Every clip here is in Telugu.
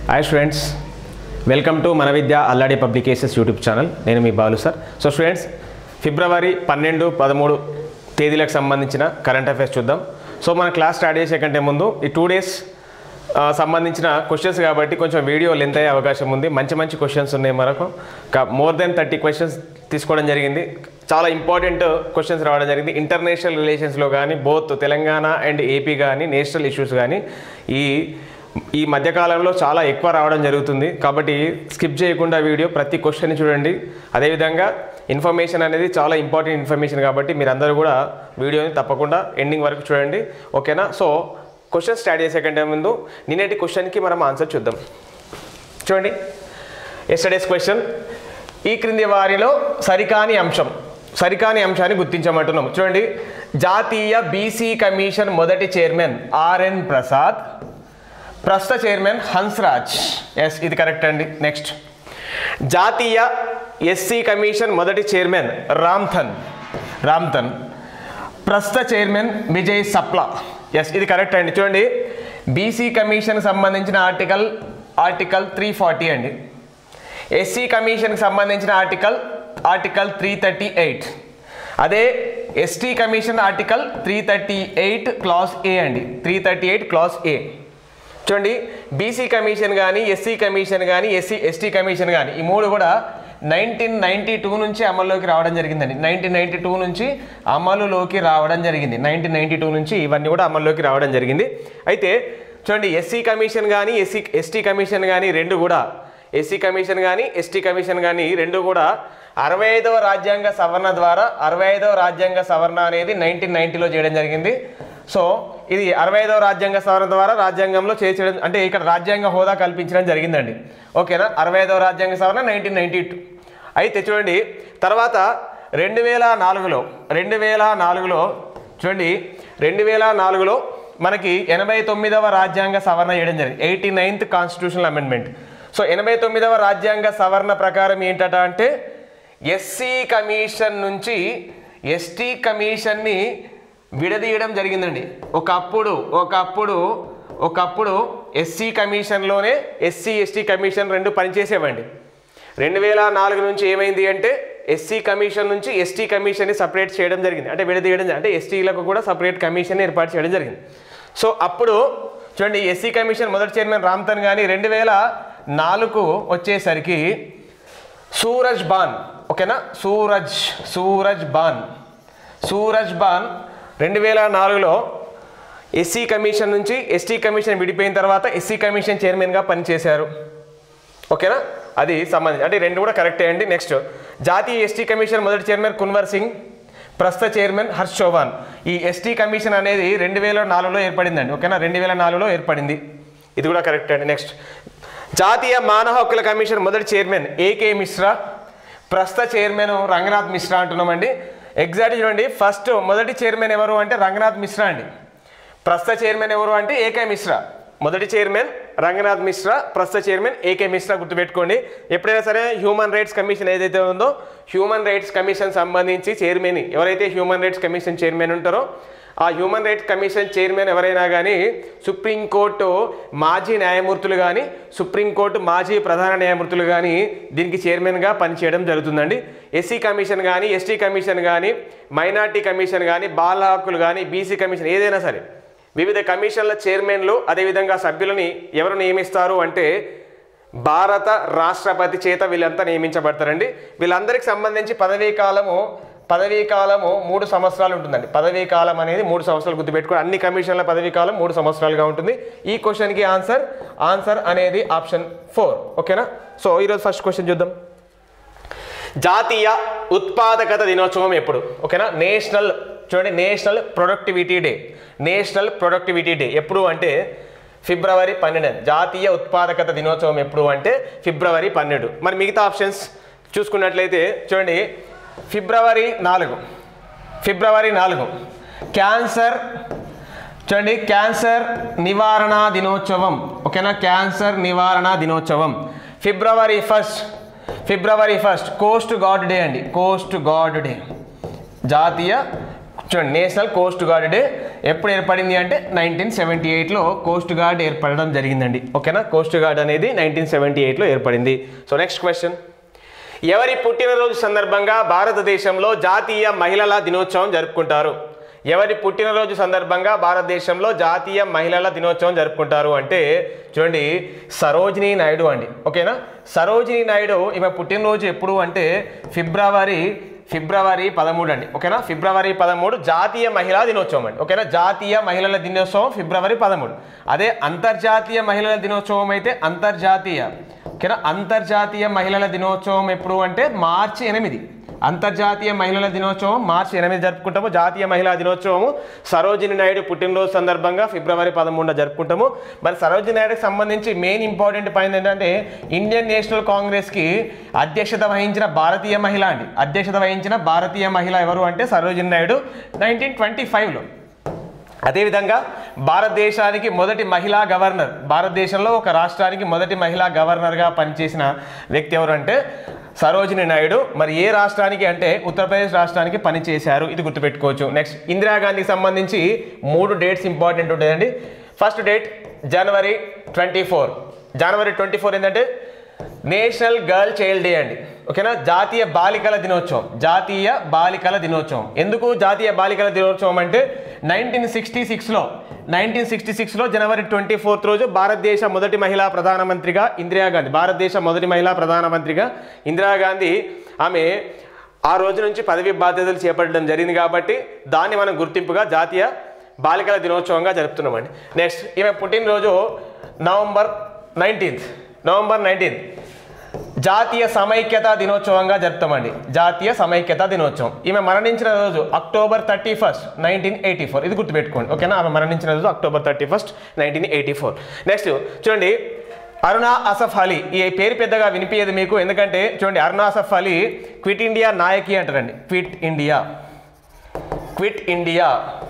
హాయ్ స్టూడెంట్స్ వెల్కమ్ టు మన Vidya Alladi publications YouTube channel నేను మీ బాలు సార్ సో స్టూడెంట్స్ ఫిబ్రవరి పన్నెండు పదమూడు తేదీలకు సంబంధించిన కరెంట్ అఫైర్స్ చూద్దాం సో మన క్లాస్ స్టార్ట్ చేసే కంటే ముందు ఈ టూ డేస్ సంబంధించిన క్వశ్చన్స్ కాబట్టి కొంచెం వీడియో లెంత్ అయ్యే అవకాశం ఉంది మంచి మంచి క్వశ్చన్స్ ఉన్నాయి మనకు మోర్ దెన్ థర్టీ క్వశ్చన్స్ తీసుకోవడం జరిగింది చాలా ఇంపార్టెంట్ క్వశ్చన్స్ రావడం జరిగింది ఇంటర్నేషనల్ రిలేషన్స్లో కానీ బోత్ తెలంగాణ అండ్ ఏపీ కానీ నేషనల్ ఇష్యూస్ కానీ ఈ ఈ మధ్యకాలంలో చాలా ఎక్కువ రావడం జరుగుతుంది కాబట్టి స్కిప్ చేయకుండా వీడియో ప్రతి క్వశ్చన్ చూడండి అదేవిధంగా ఇన్ఫర్మేషన్ అనేది చాలా ఇంపార్టెంట్ ఇన్ఫర్మేషన్ కాబట్టి మీరందరూ కూడా వీడియోని తప్పకుండా ఎండింగ్ వరకు చూడండి ఓకేనా సో క్వశ్చన్ స్టార్ట్ చేసే కంటే ముందు నిన్నటి క్వశ్చన్కి మనం ఆన్సర్ చూద్దాం చూడండి ఎస్టర్డేస్ క్వశ్చన్ ఈ క్రింది వారిలో సరికాని అంశం సరికాని అంశాన్ని గుర్తించమంటున్నాం చూడండి జాతీయ బీసీ కమిషన్ మొదటి చైర్మన్ ఆర్ఎన్ ప్రసాద్ ప్రస్తుత చైర్మన్ హన్స్రాజ్ ఎస్ ఇది కరెక్ట్ అండి నెక్స్ట్ జాతీయ ఎస్సీ కమిషన్ మొదటి చైర్మన్ రామ్థన్ రామ్థన్ ప్రస్తుత చైర్మన్ విజయ్ సప్లా ఎస్ ఇది కరెక్ట్ అండి చూడండి బీసీ కమిషన్ సంబంధించిన ఆర్టికల్ ఆర్టికల్ త్రీ ఫార్టీ అండి ఎస్సీ కమిషన్కి సంబంధించిన article article three thirty eight అదే ST commission article three thirty eight class A అండి three thirty eight class A చూడండి బీసీ కమిషన్ కానీ ఎస్సీ కమిషన్ కానీ ఎస్సీ ఎస్టీ కమిషన్ కానీ ఈ మూడు కూడా నైన్టీన్ నైంటీ టూ నుంచి అమల్లోకి రావడం జరిగిందండి నైన్టీన్ నైంటీ టూ నుంచి అమలులోకి రావడం జరిగింది నైన్టీన్ నైంటీ టూ నుంచి ఇవన్నీ కూడా అమల్లోకి రావడం జరిగింది అయితే చూడండి ఎస్సీ కమిషన్ కానీ ఎస్సీ ఎస్టీ కమిషన్ కానీ రెండు కూడా ఎస్సీ కమిషన్ కానీ ఎస్టీ కమిషన్ కానీ రెండు కూడా అరవై ఐదవ రాజ్యాంగ సవరణ ద్వారా అరవై ఐదవ రాజ్యాంగ సవరణ అనేది నైన్టీన్ నైన్టీలో చేయడం జరిగింది సో ఇది అరవై ఐదవ రాజ్యాంగ సవరణ ద్వారా రాజ్యాంగంలో చేర్చడం అంటే ఇక్కడ రాజ్యాంగ హోదా కల్పించడం జరిగిందండి ఓకేనా అరవై ఐదవ రాజ్యాంగ సవరణ నైన్టీన్ నైన్టీ టూ అయితే చూడండి తర్వాత రెండు వేల నాలుగులో రెండు వేల నాలుగులో చూడండి రెండు వేల నాలుగులో మనకి ఎనభై తొమ్మిదవ రాజ్యాంగ సవరణ చేయడం జరిగింది eighty ninth constitutional amendment so ఎనభై తొమ్మిదవ రాజ్యాంగ సవరణ ప్రకారం ఏంటట అంటే ఎస్సీ కమిషన్ నుంచి ఎస్టీ కమిషన్ని విడదీయడం జరిగిందండి ఒకప్పుడు ఒకప్పుడు ఒకప్పుడు ఎస్సీ కమిషన్లోనే ఎస్సీ ఎస్టీ కమిషన్ రెండు పనిచేసేవండి రెండు వేల నాలుగు నుంచి ఏమైంది అంటే ఎస్సీ కమిషన్ నుంచి ఎస్టీ కమిషన్ని సపరేట్ చేయడం జరిగింది అంటే విడదీయడం జరిగింది. అంటే ఎస్టీలకు కూడా సపరేట్ కమిషన్ ఏర్పాటు చేయడం జరిగింది సో అప్పుడు చూడండి ఎస్సీ కమిషన్ మొదటి చైర్మన్ రామ్తన్ కానీ రెండు వేల నాలుగు వచ్చేసరికి సూరజ్ బాన్ ఓకేనా సూరజ్ సూరజ్ బాన్ సూరజ్ బాన్ రెండు వేల నాలుగులో ఎస్సీ కమిషన్ నుంచి ఎస్టీ కమిషన్ విడిపోయిన తర్వాత ఎస్సీ కమిషన్ చైర్మన్గా పనిచేశారు ఓకేనా అది సంబంధించి అంటే రెండు కూడా కరెక్టే అండి నెక్స్ట్ జాతీయ ఎస్టీ కమిషన్ మొదటి చైర్మన్ కున్వర్ సింగ్ ప్రస్తుత చైర్మన్ హర్ష్ చౌహాన్ ఈ ఎస్టీ కమిషన్ అనేది రెండు వేల నాలుగులో ఏర్పడిందండి ఓకేనా రెండు వేల నాలుగులో ఏర్పడింది ఇది కూడా కరెక్ట్ అండి నెక్స్ట్ జాతీయ మానవ హక్కుల కమిషన్ మొదటి చైర్మన్ ఏకే మిశ్రా ప్రస్తుత చైర్మన్ రంగనాథ్ మిశ్రా అంటున్నామండి ఎగ్జాక్ట్ చూడండి ఫస్ట్ మొదటి చైర్మన్ ఎవరు అంటే రంగనాథ్ మిశ్రా అండి ప్రస్తుత చైర్మన్ ఎవరు అంటే ఏకే మిశ్రా మొదటి చైర్మన్ రంగనాథ్ మిశ్రా ప్రస్తుత చైర్మన్ ఏకే మిశ్రా గుర్తుపెట్టుకోండి ఎప్పుడైనా సరే హ్యూమన్ రైట్స్ కమిషన్ ఏదైతే ఉందో హ్యూమన్ రైట్స్ కమిషన్ సంబంధించి చైర్మన్ ఎవరైతే హ్యూమన్ రైట్స్ కమిషన్ చైర్మన్ ఉంటారో ఆ హ్యూమన్ రైట్స్ కమిషన్ చైర్మన్ ఎవరైనా కానీ సుప్రీంకోర్టు మాజీ న్యాయమూర్తులు కానీ సుప్రీంకోర్టు మాజీ ప్రధాన న్యాయమూర్తులు కానీ దీనికి చైర్మన్గా పనిచేయడం జరుగుతుందండి ఎస్సీ కమిషన్ కానీ ఎస్టీ కమిషన్ కానీ మైనార్టీ కమిషన్ కానీ బాల హక్కులు కానీ బీసీ కమిషన్ ఏదైనా సరే వివిధ కమిషన్ల చైర్మన్లు అదేవిధంగా సభ్యులని ఎవరు నియమిస్తారు అంటే భారత రాష్ట్రపతి చేత వీళ్ళంతా నియమించబడతారండి వీళ్ళందరికీ సంబంధించి పదవీ కాలము పదవీ కాలము మూడు సంవత్సరాలు ఉంటుందండి పదవీ కాలం అనేది మూడు సంవత్సరాలు గుర్తుపెట్టుకోండి అన్ని కమిషన్ల పదవీ కాలం మూడు సంవత్సరాలుగా ఉంటుంది ఈ క్వశ్చన్కి ఆన్సర్ ఆన్సర్ అనేది ఆప్షన్ ఫోర్ ఓకేనా సో ఈరోజు ఫస్ట్ క్వశ్చన్ చూద్దాం జాతీయ ఉత్పాదకత దినోత్సవం ఎప్పుడు ఓకేనా నేషనల్ చూడండి national productivity day national productivity day ఎప్పుడు అంటే ఫిబ్రవరి పన్నెండు జాతీయ ఉత్పాదకత దినోత్సవం ఎప్పుడు అంటే ఫిబ్రవరి పన్నెండు మరి మిగతా ఆప్షన్స్ చూసుకున్నట్లయితే చూడండి ఫిబ్రవరి నాలుగు ఫిబ్రవరి నాలుగు క్యాన్సర్ చూడండి క్యాన్సర్ నివారణ దినోత్సవం ఓకేనా క్యాన్సర్ నివారణ దినోత్సవం ఫిబ్రవరి ఫస్ట్ ఫిబ్రవరి ఫస్ట్ కోస్ట్ గాడ్ డే అండి కోస్ట్ గాడ్ డే జాతీయ చూడండి నేషనల్ కోస్ట్ గార్డ్ డే ఎప్పుడు ఏర్పడింది అంటే నైన్టీన్ సెవెంటీ ఎయిట్లో కోస్ట్ గార్డ్ ఏర్పడడం జరిగిందండి ఓకేనా కోస్ట్ గార్డ్ అనేది నైన్టీన్ సెవెంటీ ఎయిట్లో ఏర్పడింది సో నెక్స్ట్ క్వశ్చన్ ఎవరి పుట్టినరోజు సందర్భంగా భారతదేశంలో జాతీయ మహిళల దినోత్సవం జరుపుకుంటారు ఎవరి పుట్టినరోజు సందర్భంగా భారతదేశంలో జాతీయ మహిళల దినోత్సవం జరుపుకుంటారు అంటే చూడండి సరోజినీ నాయుడు అండి ఓకేనా సరోజినీ నాయుడు ఈమె పుట్టినరోజు ఎప్పుడు అంటే ఫిబ్రవరి ఫిబ్రవరి పదమూడు అండి ఓకేనా ఫిబ్రవరి పదమూడు జాతీయ మహిళా దినోత్సవం అండి ఓకేనా జాతీయ మహిళల దినోత్సవం ఫిబ్రవరి పదమూడు అదే అంతర్జాతీయ మహిళల దినోత్సవం అయితే అంతర్జాతీయ ఓకేనా అంతర్జాతీయ మహిళల దినోత్సవం ఎప్పుడు అంటే మార్చి ఎనిమిది అంతర్జాతీయ మహిళల దినోత్సవం మార్చి ఎనిమిది జరుపుకుంటాము జాతీయ మహిళా దినోత్సవము సరోజిని నాయుడు పుట్టినరోజు సందర్భంగా ఫిబ్రవరి పదమూడున జరుపుకుంటాము మరి సరోజిని నాయుడుకి సంబంధించి మెయిన్ ఇంపార్టెంట్ పాయింట్ ఏంటంటే ఇండియన్ నేషనల్ కాంగ్రెస్కి అధ్యక్షత వహించిన భారతీయ మహిళ అండి అధ్యక్షత వహించిన భారతీయ మహిళ ఎవరు అంటే సరోజిని నాయుడు నైన్టీన్ ట్వంటీ ఫైవ్లో అదేవిధంగా భారతదేశానికి మొదటి మహిళా గవర్నర్ భారతదేశంలో ఒక రాష్ట్రానికి మొదటి మహిళా గవర్నర్గా పనిచేసిన వ్యక్తి ఎవరు అంటే సరోజిని నాయుడు మరి ఏ రాష్ట్రానికి అంటే ఉత్తరప్రదేశ్ రాష్ట్రానికి పనిచేశారు ఇది గుర్తుపెట్టుకోవచ్చు నెక్స్ట్ ఇందిరాగాంధీకి సంబంధించి మూడు డేట్స్ ఇంపార్టెంట్ ఉంటాయండి first date January twenty four January twenty four ఏంటంటే నేషనల్ గర్ల్ చైల్డ్ డే అండి ఓకేనా జాతీయ బాలికల దినోత్సవం జాతీయ బాలికల దినోత్సవం ఎందుకు జాతీయ బాలికల దినోత్సవం అంటే నైన్టీన్ సిక్స్టీ సిక్స్లో నైన్టీన్ సిక్స్టీ సిక్స్లో జనవరి ట్వంటీ ఫోర్త్ రోజు భారతదేశ మొదటి మహిళా ప్రధానమంత్రిగా ఇందిరాగాంధీ భారతదేశ మొదటి మహిళా ప్రధానమంత్రిగా ఇందిరాగాంధీ ఆమె ఆ రోజు నుంచి పదవి బాధ్యతలు చేపట్టడం జరిగింది కాబట్టి దాన్ని మనం గుర్తింపుగా జాతీయ బాలికల దినోత్సవంగా జరుపుతున్నామండి నెక్స్ట్ ఈమె పుట్టినరోజు నవంబర్ నైన్టీన్త్ నవంబర్ నైన్టీన్త్ జాతీయ సమైక్యత దినోత్సవంగా జరుపుతామండి జాతీయ సమైక్యత దినోత్సవం ఈమె మరణించిన రోజు October thirty first nineteen eighty four ఇది గుర్తుపెట్టుకోండి ఓకేనా ఆమె మరణించిన రోజు October thirty first nineteen eighty four next చూడండి అరుణా అసఫ్ అలీ ఈ పేరు పెద్దగా వినిపించేది మీకు ఎందుకంటే చూడండి అరుణా అసఫ్ అలీ క్విట్ ఇండియా నాయకి అంటారండి క్విట్ ఇండియా క్విట్ ఇండియా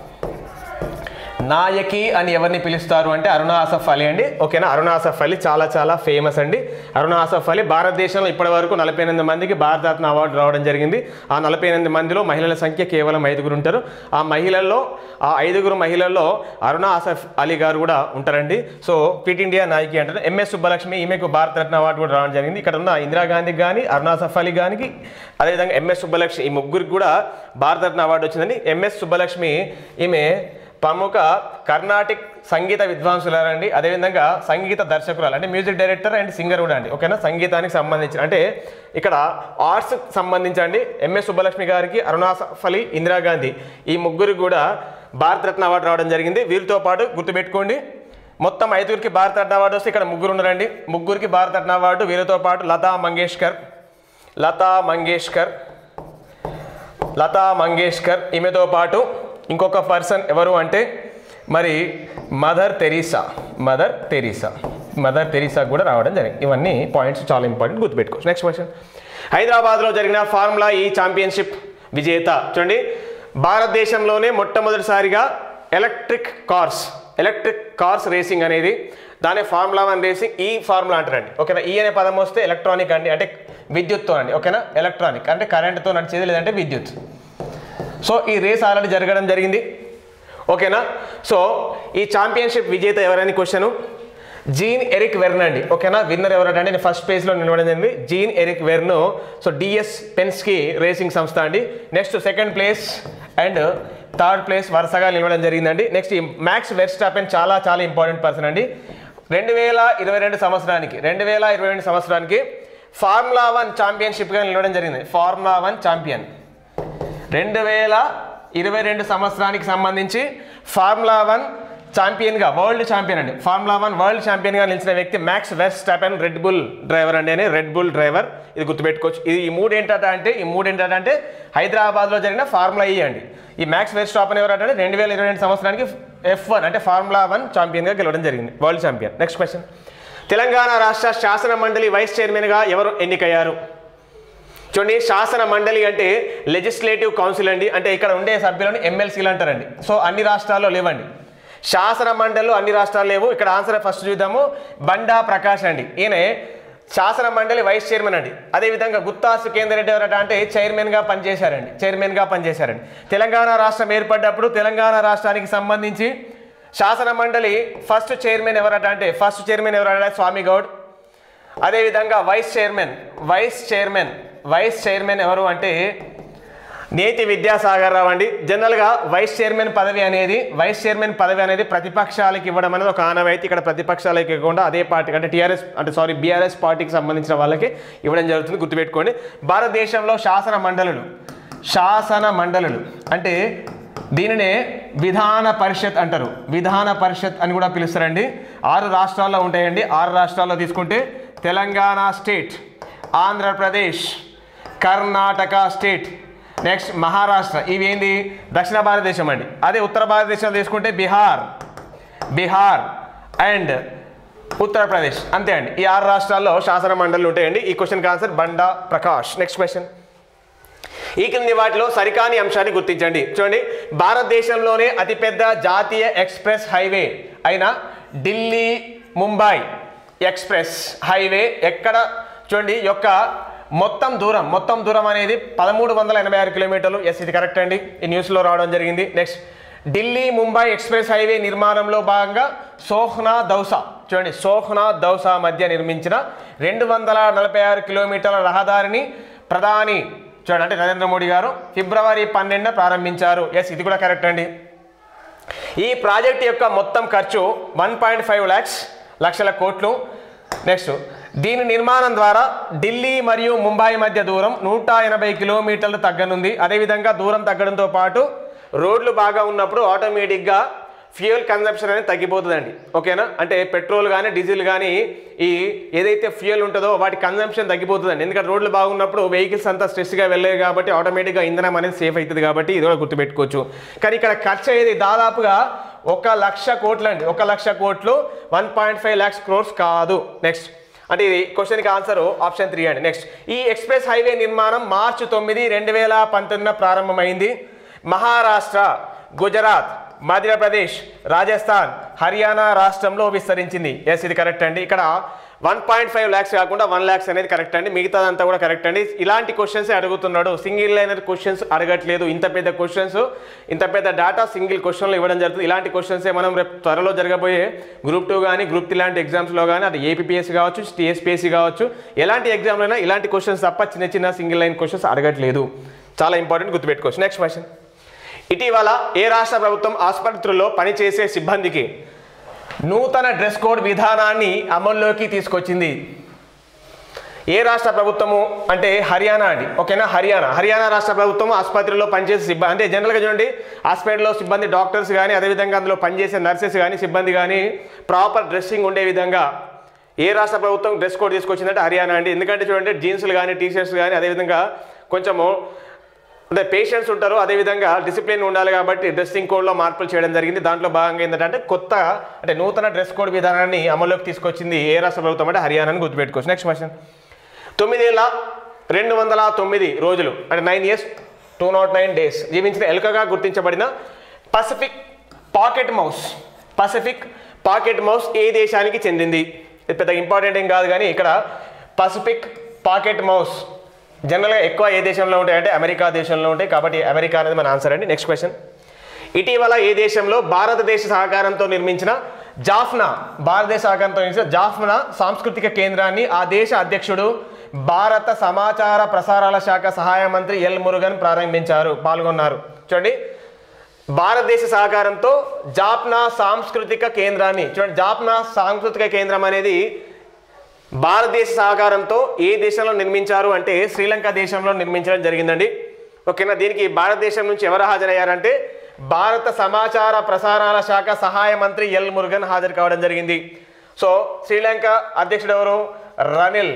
నాయకి అని ఎవరిని పిలుస్తారు అంటే అరుణ ఆసఫ్ అలీ అండి ఓకేనా అరుణ ఆసఫ్ అలీ చాలా చాలా ఫేమస్ అండి అరుణ ఆసఫ్ అలీ భారతదేశంలో ఇప్పటి వరకు నలభై ఎనిమిది మందికి భారతరత్న అవార్డు రావడం జరిగింది ఆ నలభై ఎనిమిది మందిలో మహిళల సంఖ్య కేవలం ఐదుగురు ఉంటారు ఆ మహిళల్లో ఆ ఐదుగురు మహిళల్లో అరుణ ఆసఫ్ అలీ గారు కూడా ఉంటారండి సో క్విట్ ఇండియా నాయకి అంటారు ఎంఎస్ సుబ్బలక్ష్మి ఈమెకు భారతరత్న అవార్డు కూడా రావడం జరిగింది ఇక్కడ ఉన్న ఇందిరాగాంధీకి కానీ అరుణ ఆసఫ్ అలీ గానికి అదేవిధంగా ఎంఎస్ సుబ్బలక్ష్మి ఈ ముగ్గురికి కూడా భారతరత్న అవార్డు వచ్చిందండి ఎంఎస్ సుబ్బలక్ష్మి ఈమె ప్రముఖ కర్ణాటిక్ సంగీత విద్వాంసులారండి అదేవిధంగా సంగీత దర్శకురాలు అంటే మ్యూజిక్ డైరెక్టర్ అండ్ సింగర్ కూడా అండి ఓకేనా సంగీతానికి సంబంధించిన అంటే ఇక్కడ ఆర్ట్స్ సంబంధించండి ఎంఎస్ సుబ్బలక్ష్మి గారికి అరుణాసఫ్ అలీ ఇందిరాగాంధీ ఈ ముగ్గురికి కూడా భారతరత్న అవార్డు రావడం జరిగింది వీరితో పాటు గుర్తుపెట్టుకోండి మొత్తం ఐదుగురికి భారతరత్న అవార్డు వస్తే ఇక్కడ ముగ్గురు ఉన్నారండి ముగ్గురికి భారతరత్న అవార్డు వీరితో పాటు లతా మంగేష్కర్ లతా మంగేష్కర్ లతా మంగేష్కర్ ఈమెతో పాటు ఇంకొక పర్సన్ ఎవరు అంటే మరి Mother Teresa Mother Teresa Mother Teresa కూడా రావడం జరిగింది ఇవన్నీ పాయింట్స్ చాలా ఇంపార్టెంట్ గుర్తుపెట్టుకోవచ్చు నెక్స్ట్ క్వశ్చన్ హైదరాబాద్లో జరిగిన ఫార్ములా ఈ ఛాంపియన్షిప్ విజేత చూడండి భారతదేశంలోనే మొట్టమొదటిసారిగా electric cars electric cars racing అనేది దాని ఫార్ములా వన్ రేసింగ్ ఈ ఫార్ములా అంటారండి ఓకేనా ఈ అనే పదం వస్తే ఎలక్ట్రానిక్ అండి అంటే విద్యుత్తో అండి ఓకేనా ఎలక్ట్రానిక్ అంటే కరెంట్తో నడిచేది లేదంటే విద్యుత్ సో ఈ రేస్ ఆల్రెడీ జరగడం జరిగింది ఓకేనా సో ఈ ఛాంపియన్షిప్ విజేత ఎవరని క్వశ్చన్ జీన్ ఎరిక్ వెర్న్ అండి ఓకేనా విన్నర్ ఎవరంటే నేను ఫస్ట్ పేజ్లో నిలవడం జరిగింది Jean Eric Vergne so DS Penske racing సంస్థ అండి next second place and third place వరుసగా నిలవడం జరిగిందండి నెక్స్ట్ ఈ మ్యాక్స్ వెర్స్టాపెన్ చాలా చాలా ఇంపార్టెంట్ పర్సన్ అండి రెండు వేల ఇరవై రెండు సంవత్సరానికి రెండు వేల ఇరవై రెండు సంవత్సరానికి ఫార్ములా వన్ ఛాంపియన్షిప్గా నిలవడం జరిగింది ఫార్ములా వన్ ఛాంపియన్ రెండు వేల ఇరవై రెండు సంవత్సరానికి సంబంధించి ఫార్ములా వన్ ఛాంపియన్గా వరల్డ్ ఛాంపియన్ అండి ఫార్ములా వన్ వరల్డ్ ఛాంపియన్గా నిలిచిన వ్యక్తి Max Verstappen Red Bull driver అండి అని రెడ్ బుల్ డ్రైవర్ ఇది గుర్తుపెట్టుకోవచ్చు ఇది ఈ మూడు ఏంటంటే అంటే ఈ మూడు ఏంటంటే అంటే హైదరాబాద్లో జరిగిన ఫార్ములా ఈ అండి ఈ మ్యాక్స్ వెస్ట్ స్టాపెన్ ఎవరంటే రెండు వేల ఇరవై రెండు సంవత్సరానికి ఎఫ్ వన్ అంటే ఫార్ములా వన్ ఛాంపియన్గా గెలవడం జరిగింది world champion next question Telangana రాష్ట్ర శాసన మండలి వైస్ చైర్మన్గా ఎవరు ఎన్నికయ్యారు చూడండి శాసన మండలి అంటే లెజిస్లేటివ్ కౌన్సిల్ అండి అంటే ఇక్కడ ఉండే సభ్యులను ఎమ్మెల్సీలు అంటారండి సో అన్ని రాష్ట్రాల్లో లేవండి శాసన మండలిలో అన్ని రాష్ట్రాలు లేవు ఇక్కడ ఆన్సర్ ఫస్ట్ చూద్దాము బండా ప్రకాష్ అండి ఈయన శాసన మండలి వైస్ చైర్మన్ అండి అదేవిధంగా గుత్తాసు కేంద్ర రెడ్డి ఎవరట అంటే చైర్మన్గా పనిచేశారండి చైర్మన్గా పనిచేశారండి తెలంగాణ రాష్ట్రం ఏర్పడ్డప్పుడు తెలంగాణ రాష్ట్రానికి సంబంధించి శాసన మండలి ఫస్ట్ చైర్మన్ ఎవరట అంటే ఫస్ట్ చైర్మన్ ఎవరట స్వామి గౌడ్ అదేవిధంగా vice chairman vice chairman vice chairman ఎవరు అంటే నేతి విద్యాసాగర్ రావు అండి జనరల్గా వైస్ చైర్మన్ పదవి అనేది వైస్ చైర్మన్ పదవి అనేది ప్రతిపక్షాలకు ఇవ్వడం అనేది ఒక ఆనవాయితీ ఇక్కడ ప్రతిపక్షాలకు ఇవ్వకుండా అదే పార్టీ అంటే టీఆర్ఎస్ అంటే సారీ బీఆర్ఎస్ పార్టీకి సంబంధించిన వాళ్ళకి ఇవ్వడం జరుగుతుంది గుర్తుపెట్టుకోండి భారతదేశంలో శాసన మండలులు శాసన మండలులు అంటే దీనినే విధాన పరిషత్ అంటారు విధాన పరిషత్ అని కూడా పిలుస్తారండి ఆరు రాష్ట్రాల్లో ఉంటాయండి ఆరు రాష్ట్రాల్లో తీసుకుంటే Telangana state Andhra Pradesh Karnataka state next Maharashtra ఇవి ఏంది దక్షిణ భారతదేశం అండి అదే ఉత్తర భారతదేశం తీసుకుంటే బీహార్ బీహార్ అండ్ ఉత్తరప్రదేశ్ అంతే అండి ఈ ఆరు రాష్ట్రాల్లో శాసన మండలి ఉంటాయండి ఈ క్వశ్చన్కి answer Banda Prakash next question ఈ క్రింది వాటిలో సరికాని అంశాన్ని గుర్తించండి చూడండి భారతదేశంలోనే అతిపెద్ద జాతీయ ఎక్స్ప్రెస్ హైవే అయిన ఢిల్లీ ముంబై ఎక్స్ప్రెస్ హైవే ఎక్కడ చూడండి యొక్క మొత్తం దూరం మొత్తం దూరం అనేది పదమూడు వందల ఎనభై ఆరు కిలోమీటర్లు ఎస్ ఇది కరెక్ట్ అండి ఈ న్యూస్లో రావడం జరిగింది next Delhi Mumbai express highway నిర్మాణంలో భాగంగా సోహ్నా దౌసా చూడండి సోహ్నా దౌసా మధ్య నిర్మించిన రెండు వందల నలభై ఆరు కిలోమీటర్ల రహదారిని ప్రధాని చూడండి అంటే నరేంద్ర మోడీ గారు ఫిబ్రవరి పన్నెండున ప్రారంభించారు ఎస్ ఇది కూడా కరెక్ట్ అండి ఈ ప్రాజెక్ట్ యొక్క మొత్తం ఖర్చు వన్ పాయింట్ ఫైవ్ ల్యాక్స్ లక్షల కోట్లు నెక్స్ట్ దీని నిర్మాణం ద్వారా ఢిల్లీ మరియు ముంబై మధ్య దూరం నూట ఎనభై కిలోమీటర్లు తగ్గనుంది అదేవిధంగా దూరం తగ్గడంతో పాటు రోడ్లు బాగా ఉన్నప్పుడు ఆటోమేటిక్గా ఫ్యూయల్ కన్జంప్షన్ అనేది తగ్గిపోతుందండి ఓకేనా అంటే పెట్రోల్ కానీ డీజిల్ కానీ ఈ ఏదైతే ఫ్యూయల్ ఉంటుందో వాటి కన్జంప్షన్ తగ్గిపోతుందండి ఎందుకంటే రోడ్లు బాగున్నప్పుడు వెహికల్స్ అంతా స్ట్రెస్గా వెళ్ళాయి కాబట్టి ఆటోమేటిక్గా ఇంధనం అనేది సేఫ్ అవుతుంది కాబట్టి ఇది కూడా గుర్తుపెట్టుకోవచ్చు కానీ ఇక్కడ ఖర్చు అయ్యేది దాదాపుగా ఒక లక్ష కోట్లు అండి ఒక లక్ష కోట్లు one point five lakhs crores కాదు నెక్స్ట్ అంటే ఇది క్వశ్చన్కి ఆన్సర్ ఆప్షన్ త్రీ అండి నెక్స్ట్ ఈ ఎక్స్ప్రెస్ హైవే నిర్మాణం మార్చి తొమ్మిది రెండు వేల పంతొమ్మిదిన ప్రారంభమైంది మహారాష్ట్ర గుజరాత్ మధ్యప్రదేశ్ రాజస్థాన్ హర్యానా రాష్ట్రంలో విస్తరించింది ఎస్ ఇది కరెక్ట్ అండి ఇక్కడ వన్ పాయింట్ ఫైవ్ ల్యాక్స్ కాకుండా వన్ ల్యాక్స్ అనేది కరెక్ట్ అండి మిగతాదంతా కూడా కరెక్ట్ అండి ఇలాంటి క్వశ్చన్స్ అడుగుతున్నాడు సింగిల్ లైనర్ క్వశ్చన్స్ అడగట్లేదు ఇంత పెద్ద క్వశ్చన్స్ ఇంత పెద్ద డేటా సింగిల్ క్వశ్చన్లో ఇవ్వడం జరుగుతుంది ఇలాంటి క్వశ్చన్సే మనం రేపు త్వరలో జరగబోయే గ్రూప్ టూ కానీ గ్రూప్ త్రీ లాంటి ఎగ్జామ్స్లో కానీ అది ఏపీఎస్సీ కావచ్చు టీఎస్పీఎస్సీ కావచ్చు ఎలాంటి ఎగ్జామ్లో అయినా ఇలాంటి క్వశ్చన్స్ తప్ప చిన్న చిన్న సింగిల్ లైన్ క్వశ్చన్స్ అడగట్లేదు చాలా ఇంపార్టెంట్ గుర్తుపెట్టుకోవచ్చు నెక్స్ట్ క్వశ్చన్ ఇటీవల ఏ రాష్ట్ర ప్రభుత్వం ఆసుపత్రుల్లో పనిచేసే సిబ్బందికి నూతన డ్రెస్ కోడ్ విధానాన్ని అమల్లోకి తీసుకొచ్చింది ఏ రాష్ట్ర ప్రభుత్వము అంటే హర్యానా అండి ఓకేనా హర్యానా హర్యానా రాష్ట్ర ప్రభుత్వం ఆసుపత్రిలో పనిచేసే సిబ్బంది అంటే జనరల్గా చూడండి హాస్పిటల్లో సిబ్బంది డాక్టర్స్ కానీ అదేవిధంగా అందులో పనిచేసే నర్సెస్ కానీ సిబ్బంది కానీ ప్రాపర్ డ్రెస్సింగ్ ఉండే విధంగా ఏ రాష్ట్ర ప్రభుత్వం డ్రెస్ కోడ్ తీసుకొచ్చిందంటే హర్యానా అండి ఎందుకంటే చూడండి జీన్స్లు కానీ టీ షర్ట్స్ కానీ అదేవిధంగా కొంచెము అంటే పేషెంట్స్ ఉంటారు అదేవిధంగా డిసిప్లిన్ ఉండాలి కాబట్టి డ్రెస్సింగ్ కోడ్లో మార్పులు చేయడం జరిగింది దాంట్లో భాగంగా ఏంటంటే కొత్త అంటే నూతన డ్రెస్ కోడ్ విధానాన్ని అమల్లోకి తీసుకొచ్చింది ఏ రాష్ట్ర ప్రభుత్వం అంటే హర్యానాని గుర్తుపెట్టుకోవచ్చు నెక్స్ట్ క్వశ్చన్ తొమ్మిదేళ్ళ రెండు వందల తొమ్మిది రోజులు అంటే nine years two not nine days జీవించిన ఎలుకగా గుర్తించబడిన Pacific pocket mouse Pacific pocket mouse ఏ దేశానికి చెందింది ఇది పెద్ద ఇంపార్టెంట్ ఏం కాదు కానీ ఇక్కడ పసిఫిక్ పాకెట్ మౌస్ జనరల్గా ఎక్కువ ఏ దేశంలో ఉంటాయి అంటే అమెరికా దేశంలో ఉంటాయి కాబట్టి అమెరికా అనేది మన ఆన్సర్ అండి నెక్స్ట్ క్వశ్చన్ ఇటీవల ఏ దేశంలో భారతదేశ సహకారంతో నిర్మించిన జాఫ్నా భారతదేశ సహకారంతో నిర్మించిన జాఫ్నా సాంస్కృతిక కేంద్రాన్ని ఆ దేశ అధ్యక్షుడు భారత సమాచార ప్రసారాల శాఖ సహాయ మంత్రి ఎల్ మురుగన్ ప్రారంభించారు పాల్గొన్నారు చూడండి భారతదేశ సహకారంతో జాప్నా సాంస్కృతిక కేంద్రాన్ని చూడండి జాప్నా సాంస్కృతిక కేంద్రం అనేది భారతదేశ సహకారంతో ఏ దేశంలో నిర్మించారు అంటే శ్రీలంక దేశంలో నిర్మించడం జరిగిందండి ఓకేనా దీనికి భారతదేశం నుంచి ఎవరు హాజరయ్యారంటే భారత సమాచార ప్రసారాల శాఖ సహాయ మంత్రి ఎల్ మురుగన్ హాజరు కావడం జరిగింది సో శ్రీలంక అధ్యక్షుడు ఎవరు రనిల్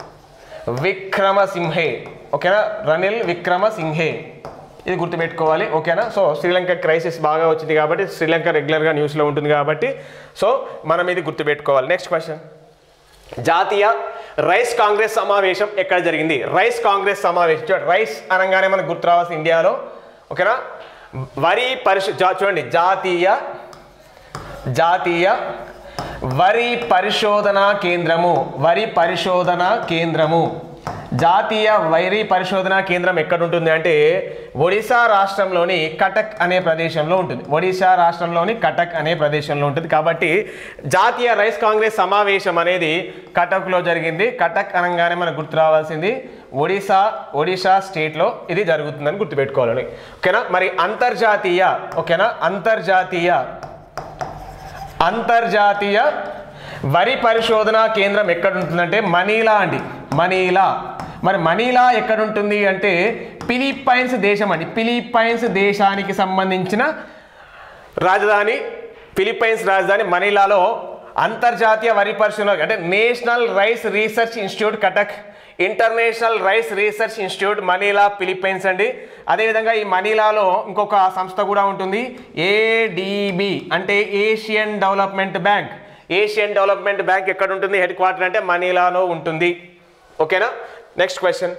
విక్రమసింహే ఓకేనా రనిల్ విక్రమసింహే ఇది గుర్తుపెట్టుకోవాలి ఓకేనా సో శ్రీలంక క్రైసిస్ బాగా వచ్చింది కాబట్టి శ్రీలంక రెగ్యులర్గా న్యూస్లో ఉంటుంది కాబట్టి సో మనం ఇది గుర్తుపెట్టుకోవాలి నెక్స్ట్ క్వశ్చన్ జాతీయ రైస్ కాంగ్రెస్ సమావేశం ఎక్కడ జరిగింది రైస్ కాంగ్రెస్ సమావేశం చూడండి రైస్ అనగానే మనకు గుర్తు రావాల్సి ఇండియాలో ఓకేనా వరి పరిషత్ జా- చూడండి జాతీయ జాతీయ వరి పరిశోధన కేంద్రము వరి పరిశోధన కేంద్రము జాతీయ వైరీ పరిశోధన కేంద్రం ఎక్కడ ఉంటుంది అంటే ఒడిశా రాష్ట్రంలోని కటక్ అనే ప్రదేశంలో ఉంటుంది ఒడిశా రాష్ట్రంలోని కటక్ అనే ప్రదేశంలో ఉంటుంది కాబట్టి జాతీయ రైస్ కాంగ్రెస్ సమావేశం అనేది కటక్లో జరిగింది కటక్ అనగానే మనకు గుర్తు రావాల్సింది ఒడిశా ఒడిశా స్టేట్లో ఇది జరుగుతుందని గుర్తుపెట్టుకోవాలని ఓకేనా మరి అంతర్జాతీయ ఓకేనా అంతర్జాతీయ అంతర్జాతీయ వరి పరిశోధన కేంద్రం ఎక్కడ ఉంటుందంటే మనీలా అండి మనీలా మరి మనీలా ఎక్కడ ఉంటుంది అంటే ఫిలిప్పైన్స్ దేశం అండి ఫిలిప్పైన్స్ దేశానికి సంబంధించిన రాజధాని ఫిలిప్పైన్స్ రాజధాని మనీలాలో అంతర్జాతీయ వరి పరిశోధన అంటే national rice research institute Cuttack international rice research institute Manila Philippines అండి అదేవిధంగా ఈ మనీలాలో ఇంకొక సంస్థ కూడా ఉంటుంది ఏడిబి అంటే Asian development bank Asian development bank ఎక్కడ ఉంటుంది హెడ్ క్వార్టర్ అంటే మనీలాలో ఉంటుంది ఓకేనా next question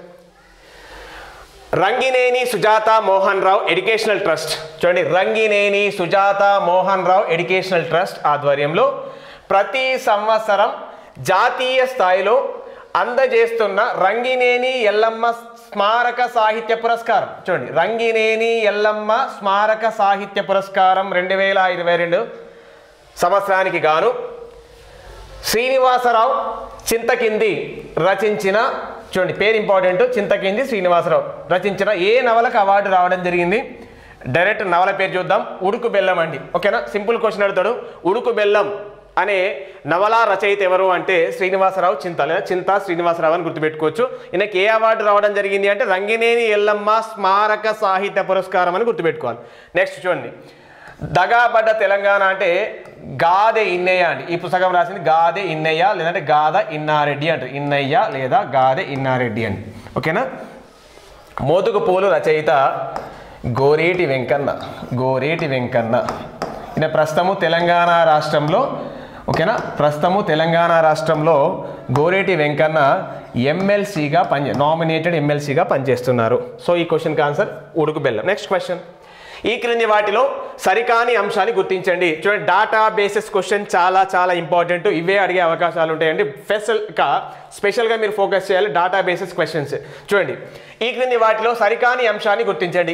Rangineni Sujatha Mohan Rao educational trust చూడండి రంగినేని సుజాత మోహన్ రావు ఎడ్యుకేషనల్ ట్రస్ట్ ఆధ్వర్యంలో ప్రతి సంవత్సరం జాతీయ స్థాయిలో అందజేస్తున్న రంగినేని ఎల్లమ్మ స్మారక సాహిత్య పురస్కారం చూడండి రంగినేని ఎల్లమ్మ స్మారక సాహిత్య పురస్కారం రెండు వేల ఇరవై రెండు సంవత్సరానికి గాను శ్రీనివాసరావు చింతకింది రచించిన చూడండి పేరు ఇంపార్టెంట్ చింతకింది శ్రీనివాసరావు రచించిన ఏ నవలకు అవార్డు రావడం జరిగింది డైరెక్ట్ నవల పేరు చూద్దాం ఉడుకు బెల్లం అండి ఓకేనా సింపుల్ క్వశ్చన్ అడుగుతాడు ఉడుకు బెల్లం అనే నవల రచయిత ఎవరు అంటే శ్రీనివాసరావు చింత లేదా చింత శ్రీనివాసరావు అని గుర్తుపెట్టుకోవచ్చు ఈయనకి ఏ అవార్డు రావడం జరిగింది అంటే రంగినేని ఎల్లమ్మ స్మారక సాహిత్య పురస్కారం అని గుర్తుపెట్టుకోవాలి నెక్స్ట్ చూడండి దగాబడ్డ తెలంగాణ అంటే గాదె ఇన్నయ్య అండి ఈ పుస్తకం రాసింది గాదె ఇన్నయ్య లేదంటే గాద ఇన్నారెడ్డి అంటారు ఇన్నయ్య లేదా గాదె ఇన్నారెడ్డి అండి ఓకేనా మోతుకు పూలు రచయిత గోరేటి వెంకన్న గోరేటి వెంకన్న ఈయన ప్రస్తుతము తెలంగాణ రాష్ట్రంలో ఓకేనా ప్రస్తుతము తెలంగాణ రాష్ట్రంలో గోరేటి వెంకన్న ఎమ్మెల్సీగా పనిచే నామినేటెడ్ ఎమ్మెల్సీగా పనిచేస్తున్నారు సో ఈ క్వశ్చన్కి ఆన్సర్ ఉడుకు బెల్లం నెక్స్ట్ క్వశ్చన్ ఈ క్రింది వాటిలో సరికాని అంశాన్ని గుర్తించండి చూడండి డాటా బేసిస్ క్వశ్చన్ చాలా చాలా ఇంపార్టెంట్ ఇవే అడిగే అవకాశాలు ఉంటాయండి స్పెషల్గా స్పెషల్గా మీరు ఫోకస్ చేయాలి డాటా బేసిస్ క్వశ్చన్స్ చూడండి ఈ క్రింది వాటిలో సరికాని అంశాన్ని గుర్తించండి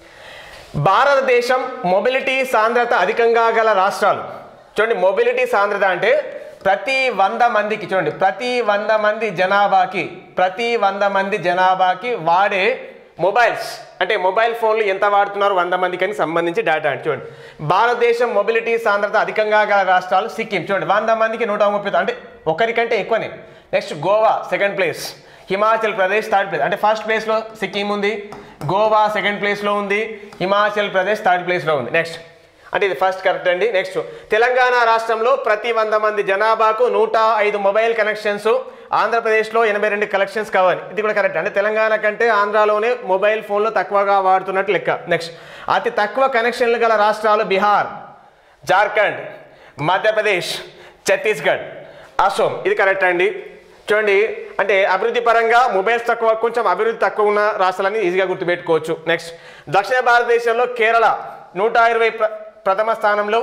భారతదేశం మొబిలిటీ సాంద్రత అధికంగా గల రాష్ట్రాలు చూడండి మొబిలిటీ సాంద్రత అంటే ప్రతి వంద మందికి చూడండి ప్రతి వంద మంది జనాభాకి ప్రతి వంద మంది జనాభాకి వాడే మొబైల్స్ అంటే మొబైల్ ఫోన్లు ఎంత వాడుతున్నారు వంద మందికి అని సంబంధించి డేటా అంటే చూడండి భారతదేశం మొబిలిటీ సాంద్రత అధికంగా గల రాష్ట్రాలు సిక్కిం చూడండి వంద మందికి నూట ముప్పై అంటే ఒకరికంటే ఎక్కువనే next Goa second place Himachal Pradesh third place అంటే ఫస్ట్ ప్లేస్లో సిక్కిం ఉంది గోవా సెకండ్ ప్లేస్లో ఉంది హిమాచల్ ప్రదేశ్ థర్డ్ ప్లేస్లో ఉంది నెక్స్ట్ అంటే ఇది ఫస్ట్ కరెక్ట్ అండి నెక్స్ట్ తెలంగాణ రాష్ట్రంలో ప్రతి వంద మంది జనాభాకు నూట ఐదు మొబైల్ కనెక్షన్స్ ఆంధ్రప్రదేశ్లో ఎనభై రెండు కలెక్షన్స్ కావాలి ఇది కూడా కరెక్ట్ అంటే తెలంగాణ కంటే ఆంధ్రాలోనే మొబైల్ ఫోన్లు తక్కువగా వాడుతున్నట్టు లెక్క నెక్స్ట్ అతి తక్కువ కనెక్షన్లు గల రాష్ట్రాలు బీహార్ జార్ఖండ్ మధ్యప్రదేశ్ ఛత్తీస్గఢ్ అసోం ఇది కరెక్ట్ అండి చూడండి అంటే అభివృద్ధి పరంగా మొబైల్స్ తక్కువ కొంచెం అభివృద్ధి తక్కువ ఉన్న రాష్ట్రాలని ఈజీగా గుర్తుపెట్టుకోవచ్చు నెక్స్ట్ దక్షిణ భారతదేశంలో కేరళ నూట ఇరవై ప్ర ప్రథమ స్థానంలో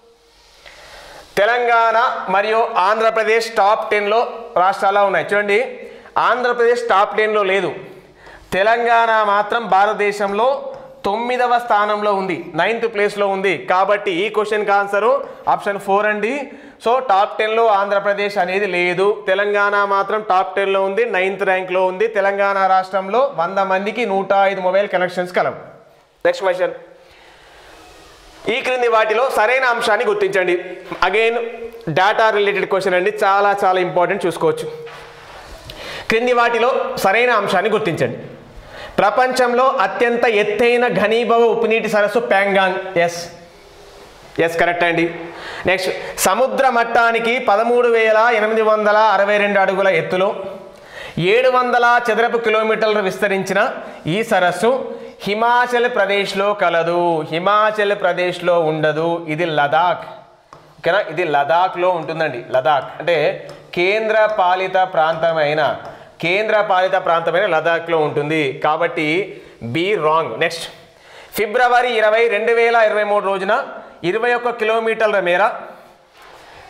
తెలంగాణ మరియు ఆంధ్రప్రదేశ్ టాప్ టెన్లో రాష్ట్రాలు ఉన్నాయి చూడండి ఆంధ్రప్రదేశ్ టాప్ టెన్లో లేదు తెలంగాణ మాత్రం భారతదేశంలో తొమ్మిదవ స్థానంలో ఉంది నైన్త్ ప్లేస్లో ఉంది కాబట్టి ఈ క్వశ్చన్కి ఆన్సరు ఆప్షన్ ఫోర్ అండి సో టాప్ టెన్లో ఆంధ్రప్రదేశ్ అనేది లేదు తెలంగాణ మాత్రం టాప్ టెన్లో ఉంది నైన్త్ ర్యాంక్లో ఉంది తెలంగాణ రాష్ట్రంలో వంద మందికి నూట ఐదు మొబైల్ కనెక్షన్స్ కలవు నెక్స్ట్ క్వశ్చన్ ఈ క్రింది వాటిలో సరైన అంశాన్ని గుర్తించండి అగైన్ డేటా రిలేటెడ్ క్వశ్చన్ అండి చాలా చాలా ఇంపార్టెంట్ చూసుకోవచ్చు క్రింది వాటిలో సరైన అంశాన్ని గుర్తించండి ప్రపంచంలో అత్యంత ఎత్తైన ఘనీభవ ఉప్పునీటి సరస్సు ప్యాంగాంగ్ ఎస్ ఎస్ కరెక్ట్ అండి నెక్స్ట్ సముద్ర మట్టానికి పదమూడు వేల ఎనిమిది వందల అరవై రెండు అడుగుల ఎత్తులో ఏడు వందల చదరపు కిలోమీటర్లు విస్తరించిన ఈ సరస్సు హిమాచల్ ప్రదేశ్లో కలదు హిమాచల్ ప్రదేశ్లో ఉండదు ఇది లదాఖ్ ఓకేనా ఇది లదాఖ్లో ఉంటుందండి లదాఖ్ అంటే కేంద్ర పాలిత ప్రాంతమైన కేంద్ర పాలిత ప్రాంతమైన లదాఖ్లో ఉంటుంది కాబట్టి బి రాంగ్ నెక్స్ట్ ఫిబ్రవరి ఇరవై రెండు వేల ఇరవై మూడు రోజున ఇరవై ఒక్క కిలోమీటర్ల మేర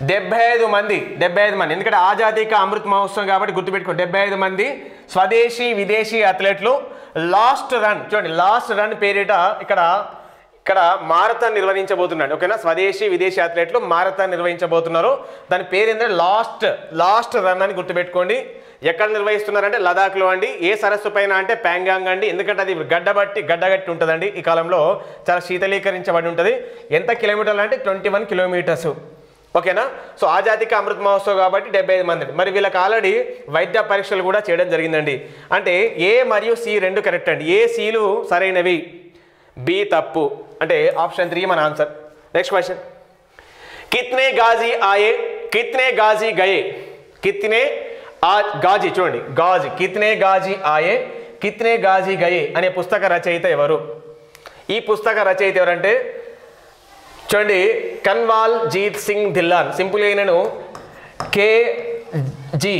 డెబ్బై ఐదు మంది డెబ్బై ఐదు మంది ఎందుకంటే ఆజాదీక అమృత్ మహోత్సవం కాబట్టి గుర్తుపెట్టుకో డెబ్బై ఐదు మంది స్వదేశీ విదేశీ అథ్లెట్లు లాస్ట్ రన్ చూడండి లాస్ట్ రన్ పేరిట ఇక్కడ ఇక్కడ మారథాన్ నిర్వహించబోతున్నాడు ఓకేనా స్వదేశీ విదేశీ అథ్లెట్లు మారథాన్ నిర్వహించబోతున్నారు దాని పేరు ఏంటంటే లాస్ట్ లాస్ట్ రన్ అని గుర్తుపెట్టుకోండి ఎక్కడ నిర్వహిస్తున్నారంటే లదాఖ్లో అండి ఏ సరస్సు పైన అంటే ప్యాంగాంగ్ అండి ఎందుకంటే అది గడ్డబట్టి గడ్డగట్టి ఉంటుందండి ఈ కాలంలో చాలా శీతలీకరించబడి ఉంటుంది ఎంత కిలోమీటర్లు అంటే ట్వంటీ వన్ కిలోమీటర్స్ ఓకేనా సో ఆజాతిక అమృత్ మహోత్సవ్ కాబట్టి డెబ్బై ఐదు మంది మరి వీళ్ళకి ఆల్రెడీ వైద్య పరీక్షలు కూడా చేయడం జరిగిందండి అంటే ఏ మరియు సి రెండు కరెక్ట్ అండి ఏ సీలు సరైనవి బి తప్పు అంటే ఆప్షన్ త్రీ మన answer next question Kitne Ghazi Aaye Kitne Ghazi గయే కిత్నే ఆ గాజీ చూడండి గాజీ కిత్నే గాజీ ఆయే కిత్నే గాజీ గయే అనే పుస్తక రచయిత ఎవరు ఈ పుస్తక రచయిత ఎవరంటే చూడండి కన్వాల్ జీత్ సింగ్ ధిల్లాన్ సింపుల్ అయినను కే జీ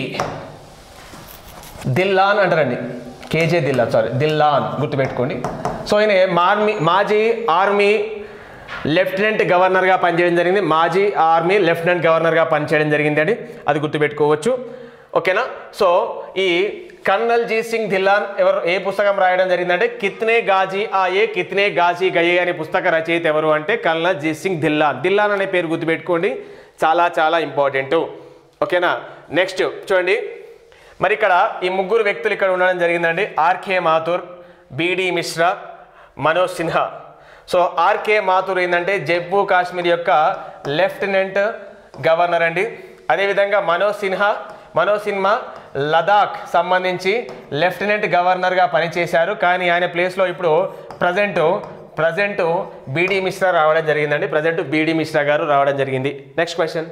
దిల్లాన్ అంటారండి కేజే దిల్లాన్ సారీ దిల్లాన్ గుర్తుపెట్టుకోండి సో ఈయన మార్మీ మాజీ ఆర్మీ లెఫ్టినెంట్ గవర్నర్గా పనిచేయడం జరిగింది మాజీ ఆర్మీ లెఫ్టినెంట్ గవర్నర్గా పనిచేయడం జరిగింది అండి అది గుర్తుపెట్టుకోవచ్చు ఓకేనా సో ఈ కర్నల్ జీ సింగ్ ధిల్లాన్ ఎవరు ఏ పుస్తకం రాయడం జరిగిందంటే కిత్నే గాజీ ఆ ఏ కిత్నే గాజీ గయే అనే పుస్తక రచయిత ఎవరు అంటే కర్నల్ జీ సింగ్ ధిల్లాన్ ధిల్లాన్ అనే పేరు గుర్తుపెట్టుకోండి చాలా చాలా ఇంపార్టెంట్ ఓకేనా నెక్స్ట్ చూడండి మరి ఇక్కడ ఈ ముగ్గురు వ్యక్తులు ఇక్కడ ఉండడం జరిగిందండి RK Mathur BD Mishra Manoj Sinha so RK Mathur ఏంటంటే జమ్మూ కాశ్మీర్ యొక్క లెఫ్టినెంట్ గవర్నర్ అండి అదేవిధంగా మనోజ్ సిన్హా మనోజ్ సిన్హా లదాఖ్ సంబంధించి లెఫ్టినెంట్ గవర్నర్గా పనిచేశారు కానీ ఆయన ప్లేస్లో ఇప్పుడు ప్రజెంట్ ప్రజెంట్ బీడి మిశ్రా రావడం జరిగిందండి ప్రజెంట్ బీడి మిశ్రా గారు రావడం జరిగింది నెక్స్ట్ క్వశ్చన్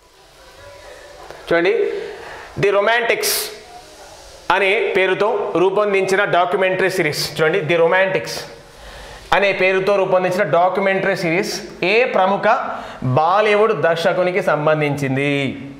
చూడండి ది రొమాంటిక్స్ అనే పేరుతో రూపొందించిన డాక్యుమెంటరీ సిరీస్ చూడండి ది రొమాంటిక్స్ అనే పేరుతో రూపొందించిన డాక్యుమెంటరీ సిరీస్ ఏ ప్రముఖ బాలీవుడ్ దర్శకునికి సంబంధించింది